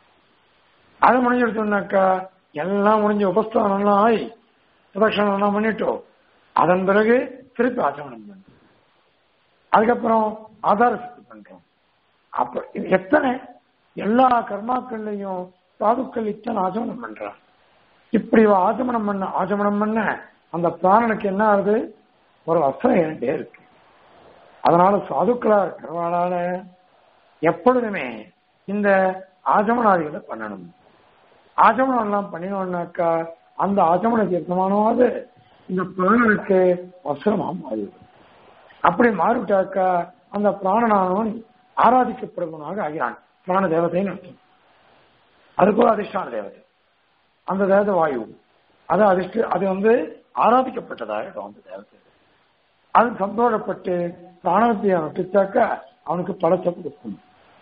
அது முடிஞ்சிருச்சோம்னாக்கா எல்லாம் முடிஞ்ச உபஸ்தானம்லாம் ஆகி பிரதட்சணம் எல்லாம் பண்ணிட்டோம் அதன் பிறகு திருப்பி ஆச்சமனம் பண்ணும் அதுக்கப்புறம் ஆதார சித்தி பண்றோம் அப்ப இது எத்தனை எல்லா கர்மாக்கள்லையும் சாதுக்கள் இத்தனை ஆச்சமனம் பண்றான் இப்படி இவ ஆச்சமனம் பண்ண ஆச்சமனம் பண்ண அந்த பிராணனுக்கு என்ன ஆகுது ஒரு வஸ்திரம் ஏறிட்டே இருக்கு அதனால சாதுக்களா இருக்கிறவனால எப்பொழுதுமே இந்த ஆச்சமனாதிகளை பண்ணணும் ஆச்சமனம் எல்லாம் பண்ணினோம்னாக்கா அந்த ஆச்சமன தீர்த்தமானது இந்த பிராணனுக்கு வஸ்திரமா மாறிவிடும் அப்படி மாறிவிட்டாக்கா அந்த பிராணனானவன் ஆராதிக்கப்படுவனாக ஆகிறான் பிராண தேவதைன்னு அர்த்தம் அதுக்கு ஒரு அதிர்ஷ்டான தேவதை அந்த தேவதை வாயு அது அதிர்ஷ்ட அது வந்து ஆராதிக்கப்பட்டதாகிடும் அந்த தேவதை அது சந்தோஷப்பட்டு பிராணத்தை நட்டுச்சாக்க அவனுக்கு பலத்தை கொடுக்கும்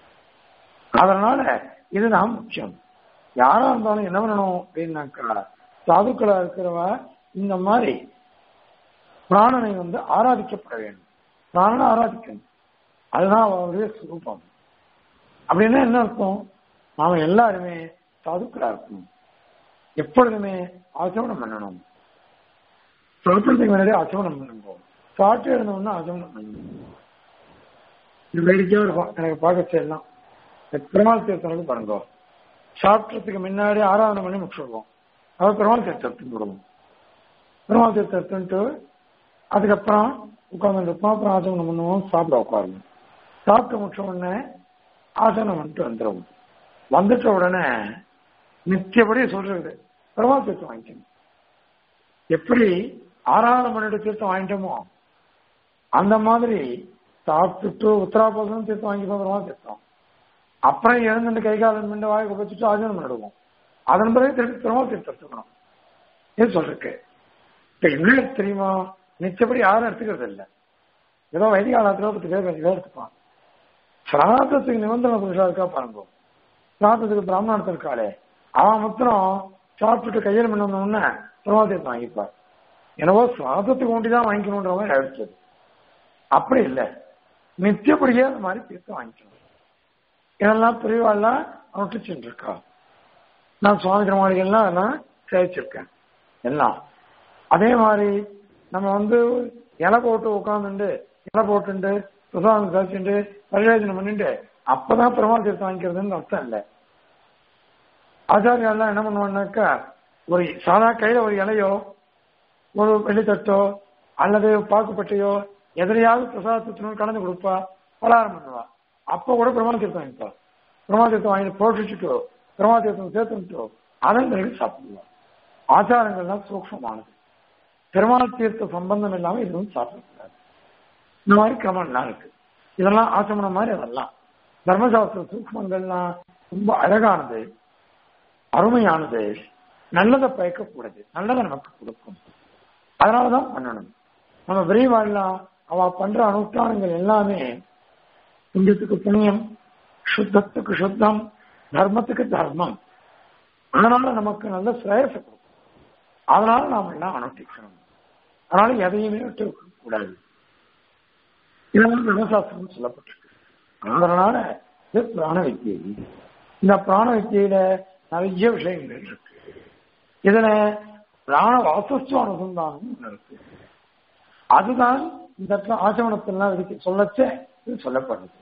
அதனால இதுதான் முக்கியம் யாரா இருந்தாலும் என்ன பண்ணணும் அப்படின்னாக்கா சாதுக்களா இருக்கிறவா இந்த மாதிரி பிராணனை வந்து ஆராதிக்கப்பட வேண்டும் பிராணனை ஆராதிக்கணும் அதுதான் அவருடைய சுரூபம் அப்படின்னா என்ன அர்த்தம் நாம எல்லாருமே சாதுக்களா இருக்கணும் எப்பொழுதுமே ஆச்சமனம் பண்ணணும் சாப்பிட்றதுக்கு முன்னாடி ஆச்சமனம் பண்ணுங்க சாப்பிட்டு இருந்தோம்னா ஆச்சமனம் பண்ணணும் இது வேடிக்கையா இருக்கும் எனக்கு பார்க்க எல்லாம் பெருமாள் தீர்த்தனுக்கு பாருங்க சாப்பிட்றதுக்கு முன்னாடி ஆராதனை பண்ணி முடிச்சுடுவோம் அதாவது பெருமாள் தீர்த்தத்துக்கு விடுவோம் பெருமாள் தீர்த்தத்துன்ட்டு அதுக்கப்புறம் உட்கார்ந்து இருப்போம் அப்புறம் ஆச்சமனம் பண்ணுவோம் சாப்பிட உட்காருவோம் சாப்பிட்டு முடிச்ச உடனே ஆசனம் வந்துட்டு வந்துடும் வந்துட்ட உடனே நித்தியபடி சொல்றது பெருமாள் தீர்த்தம் வாங்கிக்கணும் எப்படி ஆறாவது மணியோட தீர்த்தம் வாங்கிட்டோமோ அந்த மாதிரி சாப்பிட்டுட்டு உத்தராபோசனம் தீர்த்தம் வாங்கிப்போம் பெருமாள் தீர்த்தம் அப்புறம் எழுந்துட்டு கை காலம் மிண்டு வாய் குப்பச்சிட்டு ஆஜனம் பண்ணிடுவோம் அதன் பிறகு திருப்பி பெருமாள் தீர்த்தம் எடுத்துக்கணும் இது சொல்றதுக்கு இப்ப என்ன தெரியுமா நிச்சயப்படி யாரும் எடுத்துக்கிறது இல்லை ஏதோ வைதிக காலத்துல பத்து பேர் பத்து பேர் எடுத்துப்பான் சிராதத்துக்கு நிபந்தனை புருஷா இருக்கா பாருங்க சிராதத்துக்கு பிராமணத்தில் இருக்காளே அவன் மாத்திரம் சாப்பிட்டுட்டு கையில் பண்ணணும்னு பெருமாள் தீர்த்தம் வாங்கிப்பார் என்னவோ சிராதத்துக்கு ஒண்டி தான் வாங்கிக்கணுன்ற மாதிரி அழைச்சது அப்படி இல்லை நித்தியப்படியே அந்த மாதிரி தீர்த்தம் வாங்கிக்கணும் இதெல்லாம் பிரிவாள்லாம் நொட்டிச்சுட்டு இருக்கா நான் சுவாமி திருமாளிகள்லாம் அதெல்லாம் சேவிச்சிருக்கேன் எல்லாம் அதே மாதிரி நம்ம வந்து இலை போட்டு உட்காந்துட்டு இலை போட்டுண்டு பிரசாதம் சாச்சிட்டு பரிவேஜனம் பண்ணிட்டு அப்பதான் பெருமாள் தீர்த்தம் வாங்கிக்கிறதுன்னு அர்த்தம் இல்லை ஆச்சாரியாலாம் என்ன பண்ணுவாங்கனாக்கா ஒரு சாதா கையில ஒரு இலையோ ஒரு வெள்ளித்தட்டோ அல்லது பாக்குப்பட்டையோ எதிரையாவது பிரசாதத்தினும் கலந்து கொடுப்பா பலகாரம் பண்ணுவா அப்ப கூட பிரமாண தீர்த்தம் வாங்கிப்பா பிரமாண தீர்த்தம் வாங்கி போட்டுச்சுட்டோ பிரமாண தீர்த்தம் சேர்த்துட்டோ அதன் பிறகு சாப்பிடுவா ஆச்சாரங்கள்லாம் சூக்ஷமானது பெருமாள் தீர்த்த சம்பந்தம் இல்லாம இதுவும் சாப்பிடக்கூடாது இந்த மாதிரி கிரமம்லாம் இருக்கு இதெல்லாம் ஆச்சமனம் மாதிரி அதெல்லாம் தர்மசாஸ்திர சூக்மங்கள்லாம் ரொம்ப அழகானது அருமையானது நல்லதை பயக்கக்கூடாது நல்லதை நமக்கு கொடுக்கும் அதனாலதான் பண்ணணும் நம்ம விரைவாழலாம் அவ பண்ற அனுஷ்டானங்கள் எல்லாமே புண்ணியத்துக்கு புண்ணியம் சுத்தத்துக்கு சுத்தம் தர்மத்துக்கு தர்மம் அதனால நமக்கு நல்ல சிரேயசை கொடுக்கும் அதனால நாம் எல்லாம் அனுஷ்டிக்கணும் அதனால எதையுமே விட்டு கூடாது இதெல்லாம் தர்மசாஸ்திரம் சொல்லப்பட்டிருக்கு அதனால இது பிராண வித்தியை இந்த பிராண வித்தியில நிறைய விஷயங்கள் இருக்கு இதுல பிராண வாசஸ்து அனுசந்தானம் ஒண்ணு இருக்கு அதுதான் இந்த இடத்துல ஆச்சமனத்திலாம் இதுக்கு சொல்லச்ச இது சொல்லப்படுது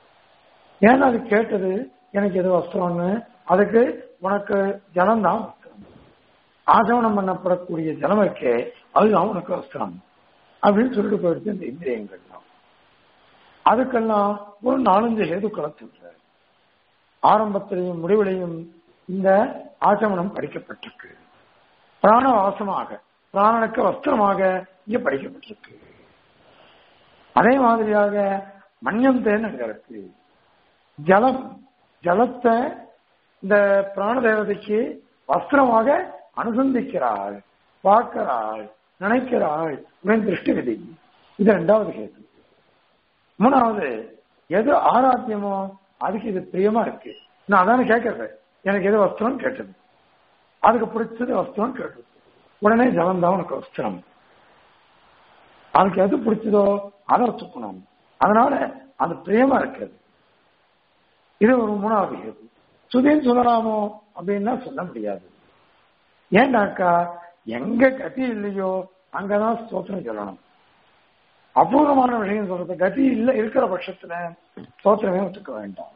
ஏன்னா அது கேட்டது எனக்கு எது வஸ்திரம்னு அதுக்கு உனக்கு ஜலம் தான் வஸ்திரம் ஆச்சமனம் பண்ணப்படக்கூடிய ஜலம் இருக்கே அதுதான் உனக்கு வஸ்திரம் அப்படின்னு சொல்லிட்டு போயிடுச்சு இந்த இந்திரியங்கள்லாம் அதுக்கெல்லாம் ஒரு நாலஞ்சு ஹேதுக்களை சொல்றாரு ஆரம்பத்திலையும் முடிவிலையும் இந்த ஆச்சமனம் படிக்கப்பட்டிருக்கு பிராணவாசமாக பிராணனுக்கு வஸ்திரமாக இங்க படிக்கப்பட்டிருக்கு அதே மாதிரியாக மன்யம் தேன் அங்க இருக்கு ஜலம் ஜலத்தை இந்த பிராண தேவதைக்கு வஸ்திரமாக அனுசந்திக்கிறாள் பார்க்கிறாள் நினைக்கிறாள் இவன் திருஷ்டி விதி இது ரெண்டாவது கேள்வி மூணாவது எது ஆராத்தியமோ அதுக்கு இது பிரியமா இருக்கு நான் அதானே கேட்கறது எனக்கு எது வஸ்திரம் கேட்டது அதுக்கு பிடிச்சது வஸ்திரம் கேட்டது உடனே ஜலம் தான் உனக்கு வஸ்திரம் அதுக்கு எது பிடிச்சதோ அதை துக்கணும் அதனால அது பிரியமா இருக்கிறது இது ஒரு மூணாவது கேள்வி சுதின்னு சொல்லலாமோ அப்படின்னா சொல்ல முடியாது ஏன்னாக்கா எங்க கதி இல்லையோ அங்கதான் ஸ்தோத்திரம் சொல்லணும் அபூர்வமான விஷயம் சொல்றது கதி இல்ல இருக்கிற பட்சத்துல ஸ்தோத்திரமே ஒத்துக்க வேண்டாம்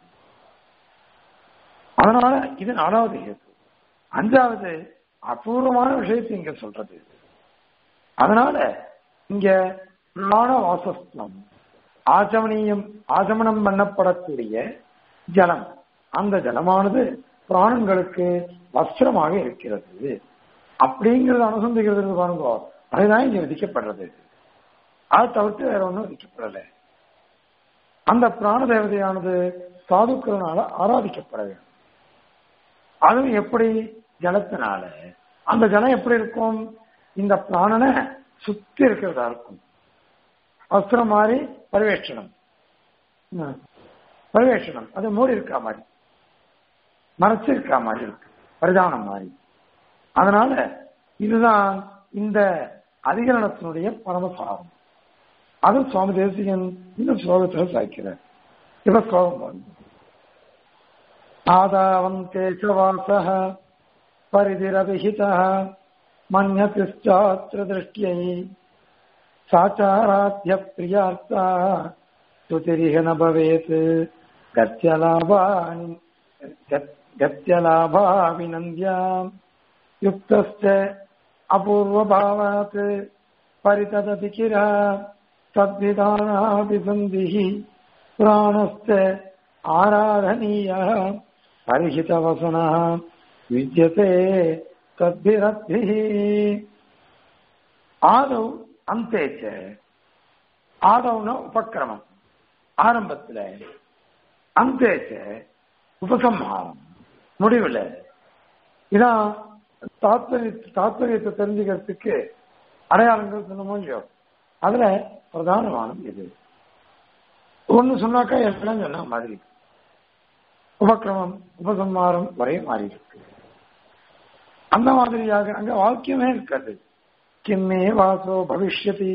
அதனால இது நாலாவது ஹேத்து அஞ்சாவது அபூர்வமான விஷயத்தை இங்க சொல்றது அதனால இங்க பிராண வாசஸ்தம் ஆச்சமனியம் ஆச்சமனம் பண்ணப்படக்கூடிய ஜலம் அந்த ஜலமானது பிராணங்களுக்கு வஸ்திரமாக இருக்கிறது அப்படிங்கறது அனுசந்திக்கிறது பாருங்க அதுதான் இங்க விதிக்கப்படுறது அதை தவிர்த்து வேற ஒன்றும் விதிக்கப்படல அந்த பிராண தேவதையானது சாதுக்களினால ஆராதிக்கப்பட வேண்டும் அதுவும் எப்படி ஜலத்தினால அந்த ஜலம் எப்படி இருக்கும் இந்த பிராணனை சுத்தி இருக்கிறதா இருக்கும் வஸ்திரம் மாதிரி பரிவேஷனம் பரிவேஷனம் அது மூடி இருக்கா மாதிரி மறைச்சு இருக்கா மாதிரி இருக்கு பரிதானம் மாதிரி அதனால இதுதான் இந்த அதிகரணத்தினுடைய பரமசாரம் அது சுவாமி தேசிகன் இந்த ஸ்லோகத்தில் சாய்க்கிறார் இப்ப ஸ்லோகம் பாருங்க ஆதாவம் கேசவாச परिधिरभिहितः मन्यतिश्चात्र दृष्ट्यै साचाराध्यप्रियार्था स्तुतिरिह न भवेत् गत्यलाभानि गत्यलाभाविनन्द्याम् युक्तश्च अपूर्वभावात् परितदति किरा तद्विधानाभिसन्धिः पुराणश्च आराधनीयः परिहितवसनः विद्यते तद्भिरद्भिः ஆதௌ அந்தேச்ச ஆதௌன உபக்கிரமம் ஆரம்பத்துல அந்தேச்ச உபசம்ஹாரம் முடிவுல இதான் தாத்பரிய தாத்பரியத்தை தெரிஞ்சுக்கிறதுக்கு அடையாளங்கள் சொன்னமோ இல்லையோ அதுல பிரதானமானது இது ஒண்ணு சொன்னாக்கா எல்லாம் சொன்ன மாதிரி உபக்கிரமம் உபசம்மாரம் வரை மாறி இருக்கு அந்த மாதிரியாக அங்க வாக்கியமே இருக்காது கிம்மே வாசோ பவிஷ்யதி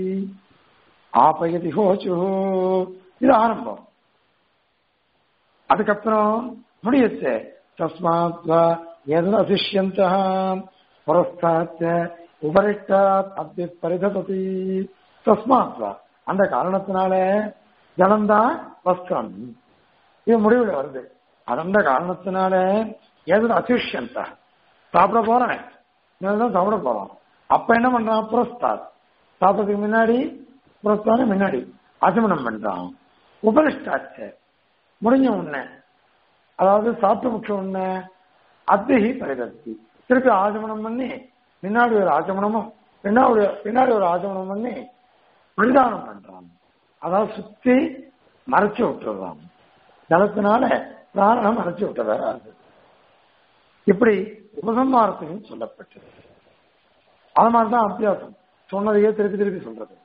ஆபயதி ஹோச்சு இது ஆரம்பம் அதுக்கப்புறம் முடியச்சு தஸ்மாத் எது அசிஷ்யந்த புரஸ்தாத் உபரிஷ்டாத் அத்தி பரிதபதி தஸ்மாத் அந்த காரணத்தினால ஜலம்தான் வஸ்திரம் இது முடிவுல வருது அந்த காரணத்தினால எது அசிஷ்யந்த சாப்பிட போறேன் தான் சாப்பிட போறோம் அப்ப என்ன பண்றான் புரஸ்தாத் சாப்பிட்றதுக்கு முன்னாடி புரஸ்தான முன்னாடி அசமனம் பண்றான் உபரிஷ்டாச்ச முடிஞ்ச உடனே அதாவது சாப்பிட்டு முற்ற உடனே அத்திகி பரிதத்தி திருப்பி ஆச்சமனம் பண்ணி முன்னாடி ஒரு ஆச்சமனமும் பின்னாடி பின்னாடி ஒரு ஆச்சமனம் பண்ணி பரிதானம் பண்றான் அதாவது சுத்தி மறைச்சு விட்டுறான் ஜலத்தினால பிராணம் மறைச்சு விட்டதாக இப்படி உபசம்மாரத்தையும் சொல்லப்பட்டது அது மாதிரிதான் அத்தியாசம் சொன்னதையே திருப்பி திருப்பி சொல்றது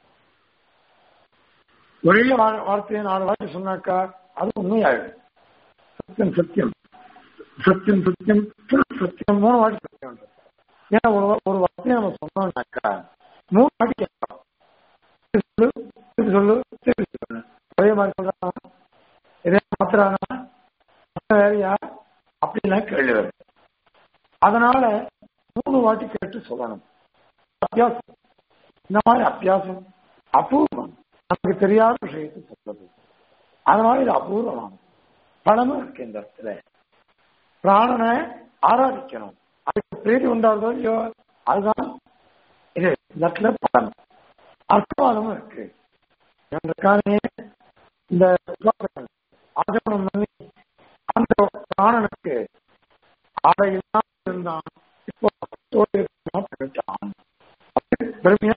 ஒரே வார்த்தையை நாலு வார்த்தை சொன்னாக்கா அது உண்மையாயிடும் சத்தியம் சத்தியம் சத்தியம் சத்தியம் சத்தியம் மூணு வாட்டி சத்தியம் ஏன்னா ஒரு ஒரு வார்த்தையை நம்ம சொன்னோம்னாக்கா மூணு வாட்டி கேட்கலாம் சொல்லு சொல்லு திருப்பி சொல்லு ஒரே மாதிரி சொல்றான் இதே மாத்திரானா வேறையா அப்படிலாம் கேள்வி வருது அதனால மூணு வாட்டி கேட்டு சொல்லணும் அத்தியாசம் இந்த மாதிரி அத்தியாசம் அபூர்வம் நமக்கு தெரியாத விஷயத்தை சொல்றது அதனால இது அபூர்வமானது பலமும் இருக்கு இந்த இடத்துல பிராணனை ஆராதிக்கணும் அதுக்கு பிரீதி உண்டாவதோ இல்லையோ அதுதான் இது இந்த இடத்துல பலம் அர்த்தவாதமும் இருக்கு இருக்கானே இந்த ஆகமனம் பண்ணி அந்த பிராணனுக்கு ஆடை இல்லாம இருந்தான் இப்போ தோடு பண்ணிட்டான் பெருமையா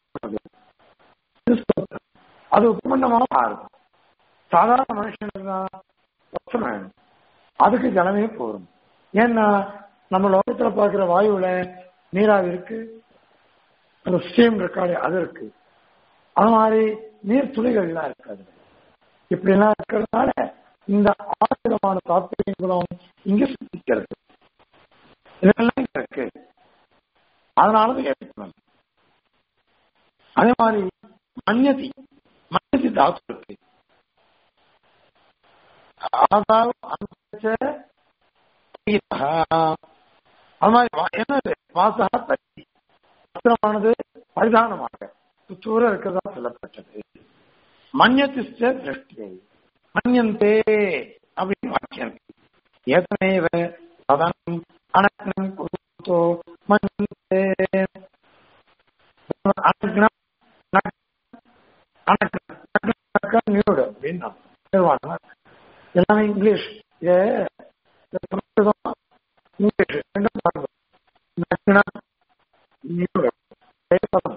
அது உப்பமண்டமாக மாறும் சாதாரண மனுஷனுக்கு தான் வசனம் வேணும் அதுக்கு ஜலமே போதும் ஏன்னா நம்ம லோகத்துல பார்க்கிற வாயுல நீராவி இருக்கு அந்த ஸ்டீம் இருக்காது அது இருக்கு அது மாதிரி நீர் துளிகள்லாம் இருக்காது இப்படி எல்லாம் இருக்கிறதுனால இந்த ஆறு தாற்பயங்களும் இங்க சுத்திக்கிறது இதெல்லாம் இருக்கு அதனாலதான் ஏற்கணும் அதே மாதிரி மன்யதி மன்யதி தாத்து இருக்கு அது மாதிரி என்னது வாசகா பத்தி வஸ்திரமானது பரிதானமாக சுத்தூர இருக்கிறதா சொல்லப்பட்டது மன்யதிஷ்ட திருஷ்டியை மன்யந்தே அப்படின்னு வாக்கியம் இருக்கு ஏதனேவ சதனம் அனக்னம் குருத்தோ மன்யந்தே அனக்னம் அனக்னம் நியூடு அப்படின்னா நிர்வாணம் எல்லாமே இங்கிலீஷ் இது சமஸ்கிருதம் இங்கிலீஷ் ரெண்டும் பாருங்க நக்னம் நியூடு பதம்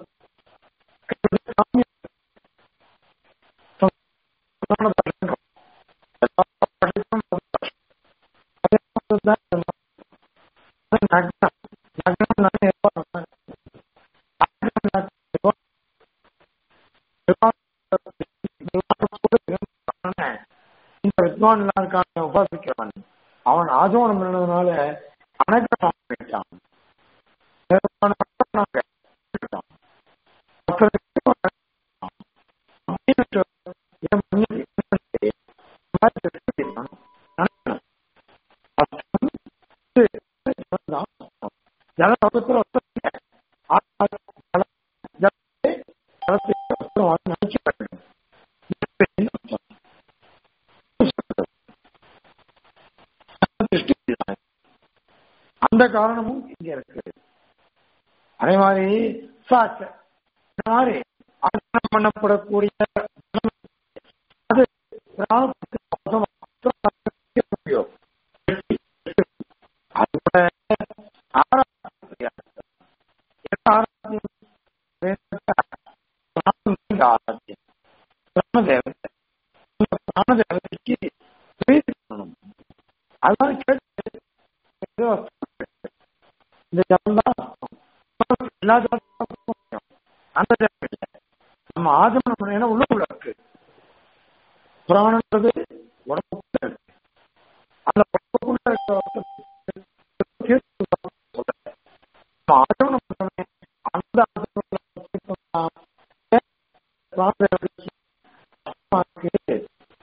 இந்த வித்வான்லாம் இருக்கான உபாசிக்கிறவன் அவன் ஆஜோனம் பண்ணதுனால அனகரம் பண்ணிட்டான் காரணமும் இங்க இருக்கு அதே மாதிரி சாட்ச இந்த மாதிரி ஆசனம் பண்ணப்படக்கூடிய அது பிராணத்துக்கு அவசரம். அது கூட ஆராதனை என்ன ஆராதனை ஆராத்தியம் பிராணதேவத்தை இந்த பிராணதேவதைக்கு பிரீத்தி பண்ணணும் அதான் கேட்டு ஏதோ இந்த ஜபம் தான் எல்லா ஜபம் அந்த ஜபம் இல்லை நம்ம ஆஜமனம் பண்ண உள்ளுக்குள்ள இருக்கு பிராணன்றது உடம்புக்குள்ள இருக்கு அந்த உடம்புக்குள்ள இருக்க நம்ம ஆஜமனம் பண்ணணும் அந்த ஆஜமனத்துக்கு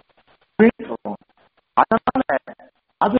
அதனால அது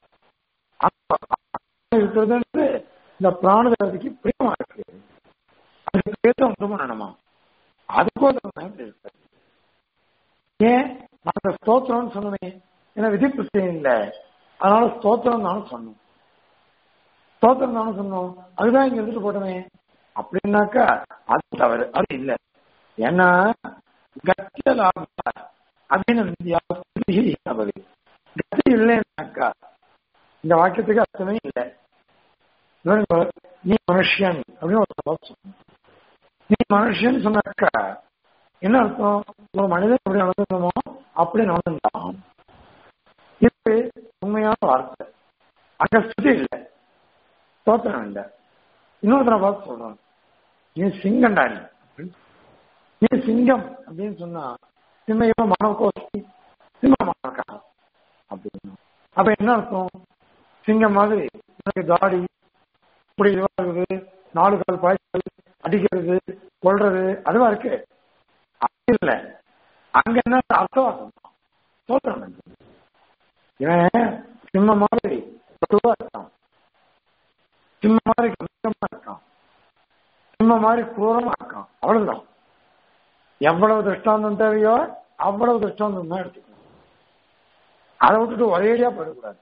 இருக்கிறது இந்த பிராணதேவதைக்கு பிரியமா இருக்கு அதுக்கு பேச உண்டு பண்ணணுமா அதுக்கோசரம் தான் இப்படி இருக்கு ஏன் நான் அந்த ஸ்தோத்திரம்னு சொன்னேன் ஏன்னா விதி பிரச்சனை இல்லை அதனால ஸ்தோத்திரம் தானும் சொன்னோம் ஸ்தோத்திரம் தானும் சொன்னோம் அதுதான் இங்க இருந்துட்டு போட்டோமே அப்படின்னாக்கா அது தவறு அது இல்லை ஏன்னா கத்திய லாப அபிநந்தியாவது கத்தி இல்லைன்னாக்கா இந்த வாக்கியத்துக்கு அர்த்தமே இல்லை இவனுங்க, நீ மனுஷன் அப்படின்னு ஒரு சம்பவம் சொன்னான். நீ மனுஷன் சொன்னாக்கா என்ன அர்த்தம் ஒரு மனிதன் எப்படி நடந்துக்கணுமோ அப்படி நடந்துட்டான் இது உண்மையான வார்த்தை அங்க ஸ்துதி இல்லை தோத்திரம் இல்லை இன்னொருத்தரை பார்த்து சொல்றான் நீ சிங்கண்டா நீ அப்படின்னு. நீ சிங்கம் அப்படின்னு சொன்னா சிம்ம மனோகோஷ்டி சிம்மமா இருக்கான் அப்படின்னு அப்ப என்ன அர்த்தம் சிங்கம் மாதிரி எனக்கு தாடி இப்படி இதுவா இருக்குது நாலு கால் பாய்ச்சல் அடிக்கிறது கொள்றது அதுவா இருக்கு அப்படி இல்ல அங்க என்ன அர்த்தவாசம் தோற்றம் இல்லை. இவன் சிம்ம மாதிரி பொதுவா இருக்கான் சிம்ம மாதிரி கம்பீரமா இருக்கான் சிம்ம மாதிரி குரூரமா இருக்கான் அவ்வளவுதான் எவ்வளவு திருஷ்டாந்தம் தேவையோ அவ்வளவு திருஷ்டாந்தம் தான் எடுத்துக்கணும் அதை விட்டுட்டு ஒரேடியா போயிடக்கூடாது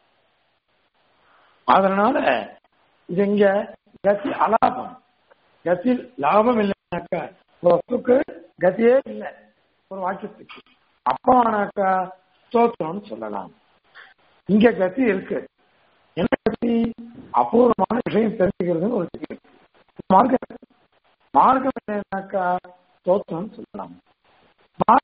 அதனால இது இங்க கதி அலாபம் கதி லாபம் இல்லைனாக்கா ஒரு வஸ்துக்கு கதியே இல்லை ஒரு வாக்கியத்துக்கு அப்பவானாக்கா ஸ்தோத்திரம்னு சொல்லலாம் இங்க கதி இருக்கு என்ன கதி அபூர்வமான விஷயம் தெரிஞ்சுக்கிறதுன்னு ஒரு கதி இருக்கு மார்க்கம் இருக்கு. மார்க்கம் என்னன்னாக்கா ஸ்தோத்திரம்னு சொல்லலாம் மா-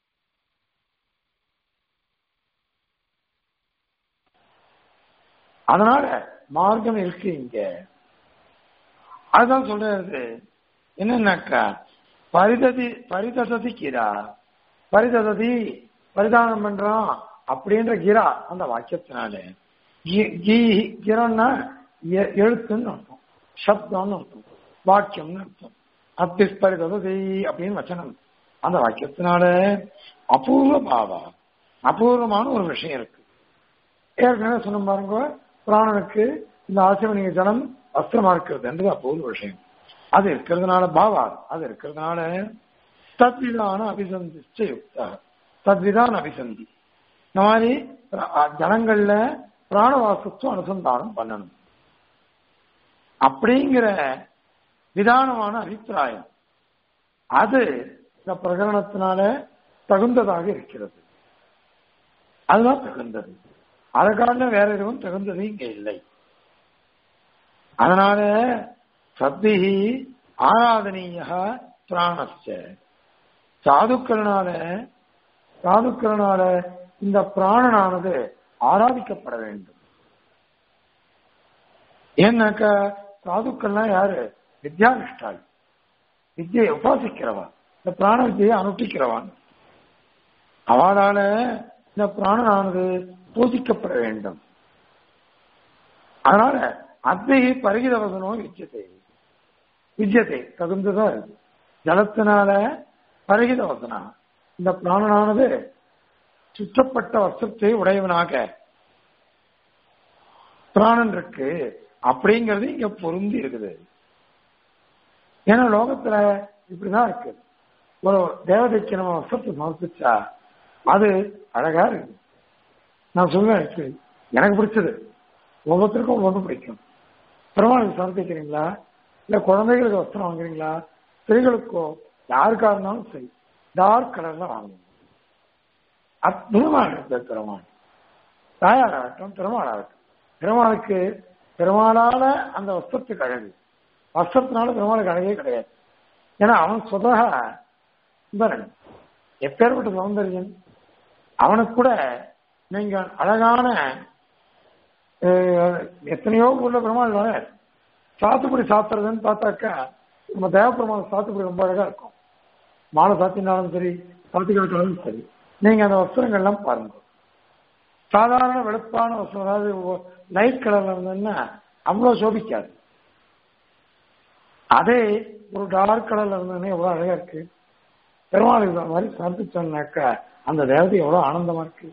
அதனால மார்க்கம் இருக்கு இங்க அதுதான் சொல்றது என்னன்னாக்கா பரிததி பரிதசதி கிரா பரிதசதி பரிதானம் பண்றான் அப்படின்ற கிரா அந்த வாக்கியத்தினால கி- கி- கிரன்னா எ- எழுத்துன்னு அர்த்தம் சப்தம்னு அர்த்தம் வாக்கியம்னு அர்த்தம் அத்திஸ் பரிதசதி அப்படின்னு வச்சனம் அந்த வாக்கியத்தினால அபூர்வ பாவா அபூர்வமான ஒரு விஷயம் இருக்கு ஏற்கனவே சொன்ன பாருங்க பிராணனுக்கு இந்த ஆசிரமணிய ஜனம் வஸ்திரமா இருக்கிறது என்றது அப்போது விஷயம் அது இருக்கிறதுனால பாவா அது இருக்கிறதுனால தத்விதான அபிசந்திச்ச யுக்தா தத்விதான அபிசந்தி இந்த மாதிரி அஹ், ஜனங்கள்ல பிராணவாசத்துவம் அனுசந்தானம் பண்ணணும் அப்படிங்கிற விதானமான அபிப்பிராயம் அது இந்த பிரகரணத்தினால தகுந்ததாக இருக்கிறது அதுதான் தகுந்தது அதை காரணம் வேற எதுவும் தகுந்தது இங்க இல்லை அதனால சத்திகி ஆராதனீய பிராணஸ்ச சாதுக்கள்னால சாதுக்கள்னால இந்த பிராணனானது ஆராதிக்கப்பட வேண்டும் ஏன்னாக்கா சாதுக்கள்லாம் யாரு வித்யானிஷ்டாள் வித்தியை உபாசிக்கிறவா இந்த பிராண வித்தியை அனுஷ்டிக்கிறவான் அவளால இந்த பிராணனானது பூஜிக்கப்பட வேண்டும் அதனால அத்தை பருகிதவசனோ வித்தியத்தை வித்தியத்தை தகுந்ததா இருக்கு ஜலத்தினால பருகிதவசனா இந்த பிராணனானது சுற்றப்பட்ட வஸ்திரத்தை உடையவனாக பிராணன் இருக்கு அப்படிங்கிறது இங்க பொருந்தி இருக்குது ஏன்னா லோகத்துல இப்படிதான் இருக்கு ஒரு தேவதைக்கு நம்ம வஸ்திரத்தை சமர்ப்பிச்சா அது அழகா இருக்கு நான் சொல்லுவேன் actually, எனக்கு பிடிச்சது ஒவ்வொருத்தருக்கும் ஒவ்வொன்று பிடிக்கும் பெருமாளுக்கு சமர்ப்பிக்கிறீங்களா இல்ல குழந்தைகளுக்கு வஸ்திரம் வாங்குறீங்களா ஸ்திரீகளுக்கோ யாருக்கா இருந்தாலும் சரி டார்க் கலர்ல வாங்கணும் அற்புதமா இருக்கு பெருமாள் தாயாராகட்டும் பெருமாளாகட்டும் பெருமாளுக்கு பெருமாளால அந்த வஸ்திரத்துக்கு அழகு வஸ்திரத்தினால பெருமாளுக்கு அழகே கிடையாது ஏன்னா அவன் சுதக சுந்தரன் எப்பேற்பட்ட சௌந்தர்யன் அவனுக்கு கூட நீங்க அழகான அஹ், எத்தனையோ ஊர்ல பெருமாள் வர சாத்துக்குடி சாத்துறதுன்னு பார்த்தாக்கா நம்ம தேவப்பெருமாள் சாத்துக்குடி ரொம்ப அழகா இருக்கும் மாலை சாத்தினாலும் சரி சாத்திக்காட்டாலும் சரி நீங்க அந்த வஸ்திரங்கள்லாம் பாருங்க சாதாரண வெளுப்பான வஸ்திரம் அதாவது லைட் கலர்ல இருந்ததுன்னா அவ்வளவு சோபிக்காது அதே ஒரு டார்க் கலர்ல இருந்ததுன்னா எவ்வளவு அழகா இருக்கு பெருமாளுக்கு இந்த மாதிரி சமர்ப்பிச்சோம்னாக்கா அந்த தேவதை எவ்வளவு ஆனந்தமா இருக்கு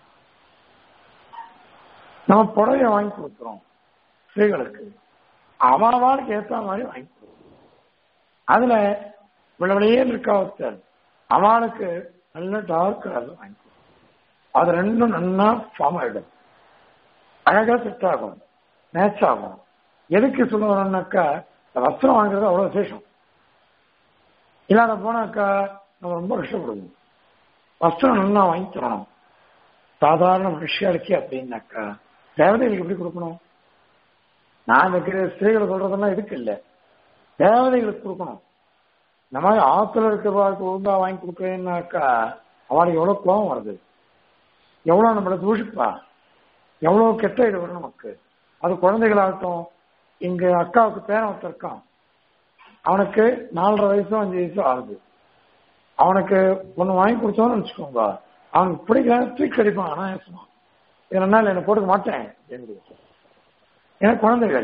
நம்ம புடவைய வாங்கி கொடுக்குறோம் ஸ்திரீகளுக்கு அவாவாளுக்கு ஏத்த மாதிரி வாங்கி கொடுக்குறோம் அதுல விளவிலையே இருக்கா ஒருத்தர் அவளுக்கு நல்ல டார்க் கலர்ல வாங்கி கொடுக்குறோம் அது ரெண்டும் நல்லா ஃபார்ம் ஆயிடும் அழகா செட் ஆகும் மேட்ச் ஆகும் எதுக்கு சொல்ல வரோம்னாக்கா இந்த வஸ்திரம் வாங்குறது அவ்வளவு விசேஷம் இல்லாத போனாக்கா நம்ம ரொம்ப கஷ்டப்படுவோம் வஸ்திரம் நல்லா வாங்கி தரணும் சாதாரண மனுஷியாளுக்கு அப்படின்னாக்கா தேவதைகளுக்கு எப்படி கொடுக்கணும் நான் இந்த ஸ்திரீகளை சொல்றதெல்லாம் இதுக்கு இல்லை தேவதைகளுக்கு கொடுக்கணும் இந்த மாதிரி ஆத்துல இருக்கிறவாளுக்கு ஒழுங்கா வாங்கி கொடுக்குறேன்னாக்கா அவளுக்கு எவ்வளவு கோபம் வருது எவ்வளவு நம்மளை தூஷிப்பா எவ்வளவு கெட்ட இது வரும் நமக்கு அது குழந்தைகளாகட்டும் எங்க அக்காவுக்கு பேரன் ஒருத்தன் இருக்கான் அவனுக்கு நாலரை வயசோ அஞ்சு வயசோ ஆகுது அவனுக்கு ஒண்ணு வாங்கி கொடுத்தோன்னு வச்சுக்கோங்க அவனுக்கு பிடிக்கல தூக்கி அடிப்பான் அனாயாசமா இதனால என்ன போட்டுக்க மாட்டேன் அப்படின்னு எனக்கு குழந்தைகள்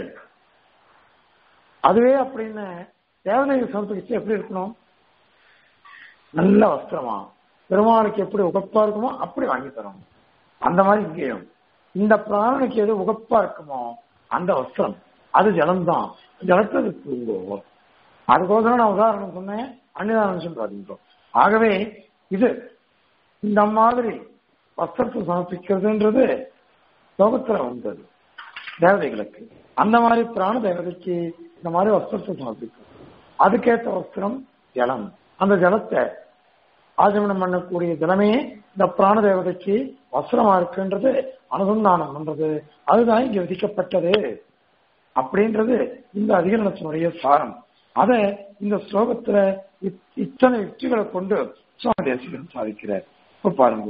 அதுவே அப்படின்னு தேவதைகள் சமர்ப்பிச்சு எப்படி இருக்கணும் நல்ல வஸ்திரமா பெருமாளுக்கு எப்படி உகப்பா இருக்குமோ அப்படி வாங்கி தரணும் அந்த மாதிரி இங்கேயும் இந்த பிராணனுக்கு எது உகப்பா இருக்குமோ அந்த வஸ்திரம் அது ஜலம்தான் ஜலத்தது தூங்குவோம் அதுக்கோசரம் நான் உதாரணம் சொன்னேன் அன்னிதானம் சொல்றாங்க ஆகவே இது இந்த மாதிரி வஸ்திரத்தை சமர்ப்பிக்கிறதுன்றது லோகத்துல வந்தது தேவதைகளுக்கு அந்த மாதிரி பிராண தேவதைக்கு இந்த மாதிரி வஸ்திரத்தை சமர்ப்பிக்கும் அதுக்கேற்ற வஸ்திரம் ஜலம் அந்த ஜலத்தை ஆஜமனம் பண்ணக்கூடிய ஜலமே இந்த பிராண தேவதைக்கு வஸ்திரமா இருக்குன்றது அனுசந்தானம் பண்றது அதுதான் இங்க விதிக்கப்பட்டது அப்படின்றது இந்த அதிகரணத்தினுடைய சாரம் அத இந்த ஸ்லோகத்துல இத்- இத்தனை யுக்திகளை கொண்டு சுவாமி தேசிகன் சாதிக்கிறார் இப்ப பாருங்க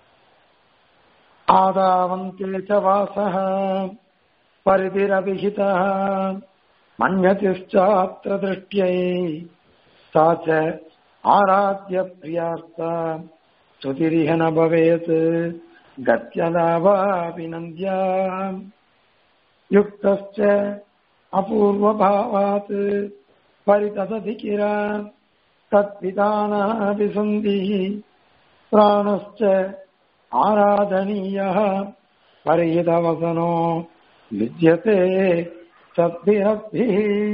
ஆதாவந்தே ச வாசः परिधिरभिहितः मन्यतिश्चात्र दृष्ट्यै सा च आराध्य प्रियार्ता स्तुतिरिह न भवेत् गत्यलाभाभिनन्द्या युक्तश्च अपूर्वभावात् परितदति किरा तत्पितानाभिसन्धिः प्राणश्च आराधनीयः परिहितवसनो வித்தியதே சத்திரத்தி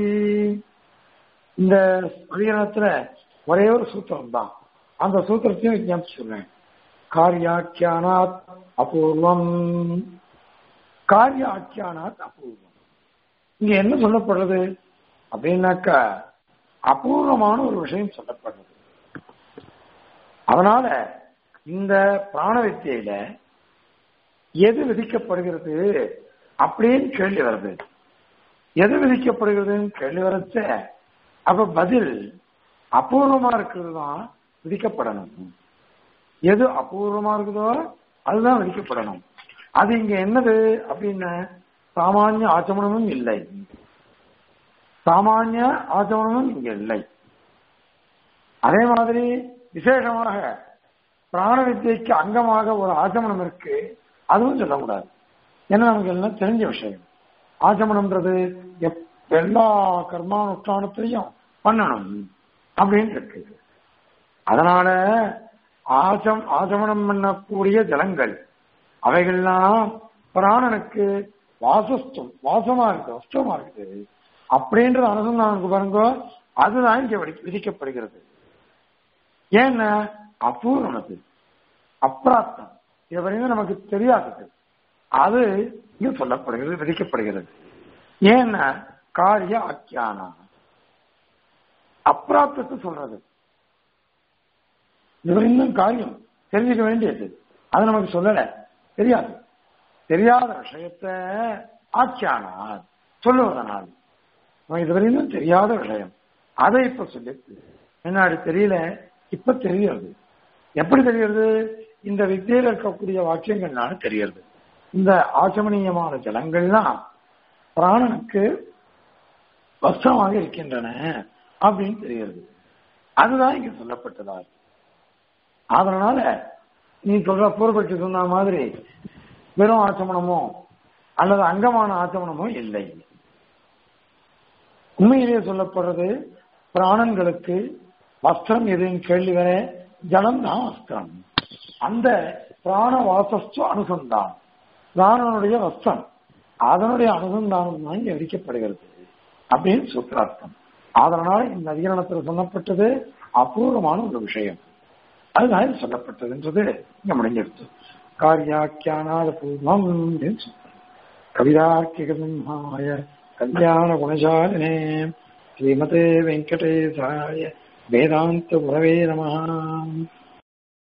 இந்த அதிகரணத்துல ஒரே ஒரு சூத்திரம் தான் அந்த சூத்திரத்தையும் விஜயாபிச்சு சொல்றேன் காரியாக்கியானாத் அபூர்வம் காரியாக்கியானாத் அபூர்வம் இங்க என்ன சொல்லப்படுறது அப்படின்னாக்கா அபூர்வமான ஒரு விஷயம் சொல்லப்படுறது அதனால இந்த பிராண வித்தியில எது விதிக்கப்படுகிறது அப்படின்னு கேள்வி வருது எது விதிக்கப்படுகிறதுன்னு கேள்வி வரச்ச அப்ப பதில் அபூர்வமா இருக்கிறது தான் விதிக்கப்படணும் எது அபூர்வமா இருக்குதோ அதுதான் விதிக்கப்படணும் அது இங்க என்னது அப்படின்னு சாமானிய ஆச்சமனமும் இல்லை சாமானிய ஆச்சமனமும் இங்க இல்லை அதே மாதிரி விசேஷமாக பிராண வித்தியைக்கு அங்கமாக ஒரு ஆச்சமனம் இருக்கு அதுவும் சொல்லக்கூடாது ஏன்னா நமக்கு எல்லாம் தெரிஞ்ச விஷயம் ஆச்சமனம்ன்றது எப்- எல்லா கர்மானுஷ்டானத்திலையும் பண்ணணும் அப்படின்னு இருக்கு அதனால ஆச்சம் ஆச்சமனம் பண்ணக்கூடிய ஜலங்கள் அவைகள்லாம் பிராணனுக்கு வாசஸ்தம் வாசமா இருக்கு வஸ்தமா இருக்குது அப்படின்றது அனுசந்தானுக்கு பாருங்க அதுதான் இங்க விதி- விதிக்கப்படுகிறது ஏன்னா அபூர்வம் அது அப்பிராப்தம் இது வரைக்கும் நமக்கு தெரியாதது அது இங்க சொல்லப்படுகிறது விதிக்கப்படுகிறது ஏன்னா காரிய ஆக்கியானா அப்பிராப்தத்தை சொல்றது இவர் இன்னும் காரியம் தெரிஞ்சுக்க வேண்டியது அது நமக்கு சொல்லல தெரியாது தெரியாத விஷயத்த ஆக்கியானார் சொல்லுவதனால் அவன் இதுவரையிலும் தெரியாத விஷயம் அதை இப்ப சொல்லிட்டு முன்னாடி தெரியல இப்ப தெரிகிறது எப்படி தெரிகிறது இந்த வித்தியில இருக்கக்கூடிய வாக்கியங்கள்னால தெரிகிறது இந்த ஆச்சமனீயமான ஜலங்கள்லாம் பிராணனுக்கு வஸ்திரமாக இருக்கின்றன அப்படின்னு தெரிகிறது அதுதான் இங்க சொல்லப்பட்டதா அதனால நீ சொல்ற பூர்வப்பட்டு சொன்ன மாதிரி வெறும் ஆச்சமனமோ அல்லது அங்கமான ஆச்சமனமோ இல்லை உண்மையிலேயே சொல்லப்படுறது பிராணன்களுக்கு வஸ்திரம் எதுன்னு கேள்வி வர ஜலம் தான் வஸ்திரம் அந்த பிராண வாசஸ்து அனுசந்தானம் பிராணனுடைய வஸ்திரம் அதனுடைய அனுசந்தானம் தான் இங்க விதிக்கப்படுகிறது அப்படின்னு சூத்திரார்த்தம் அதனால இந்த அதிகரணத்தில் சொல்லப்பட்டது அபூர்வமான ஒரு விஷயம் அதுதான் இது சொல்லப்பட்டதுன்றது இங்க முடிஞ்சிருச்சு காரியாக்கியானாத பூர்வம் அப்படின்னு சொல்றாங்க கவிதார்க்கிகசிம்ஹாய கல்யாண குணசாலினே ஸ்ரீமதே வெங்கடேசாய வேதாந்த உறவே நம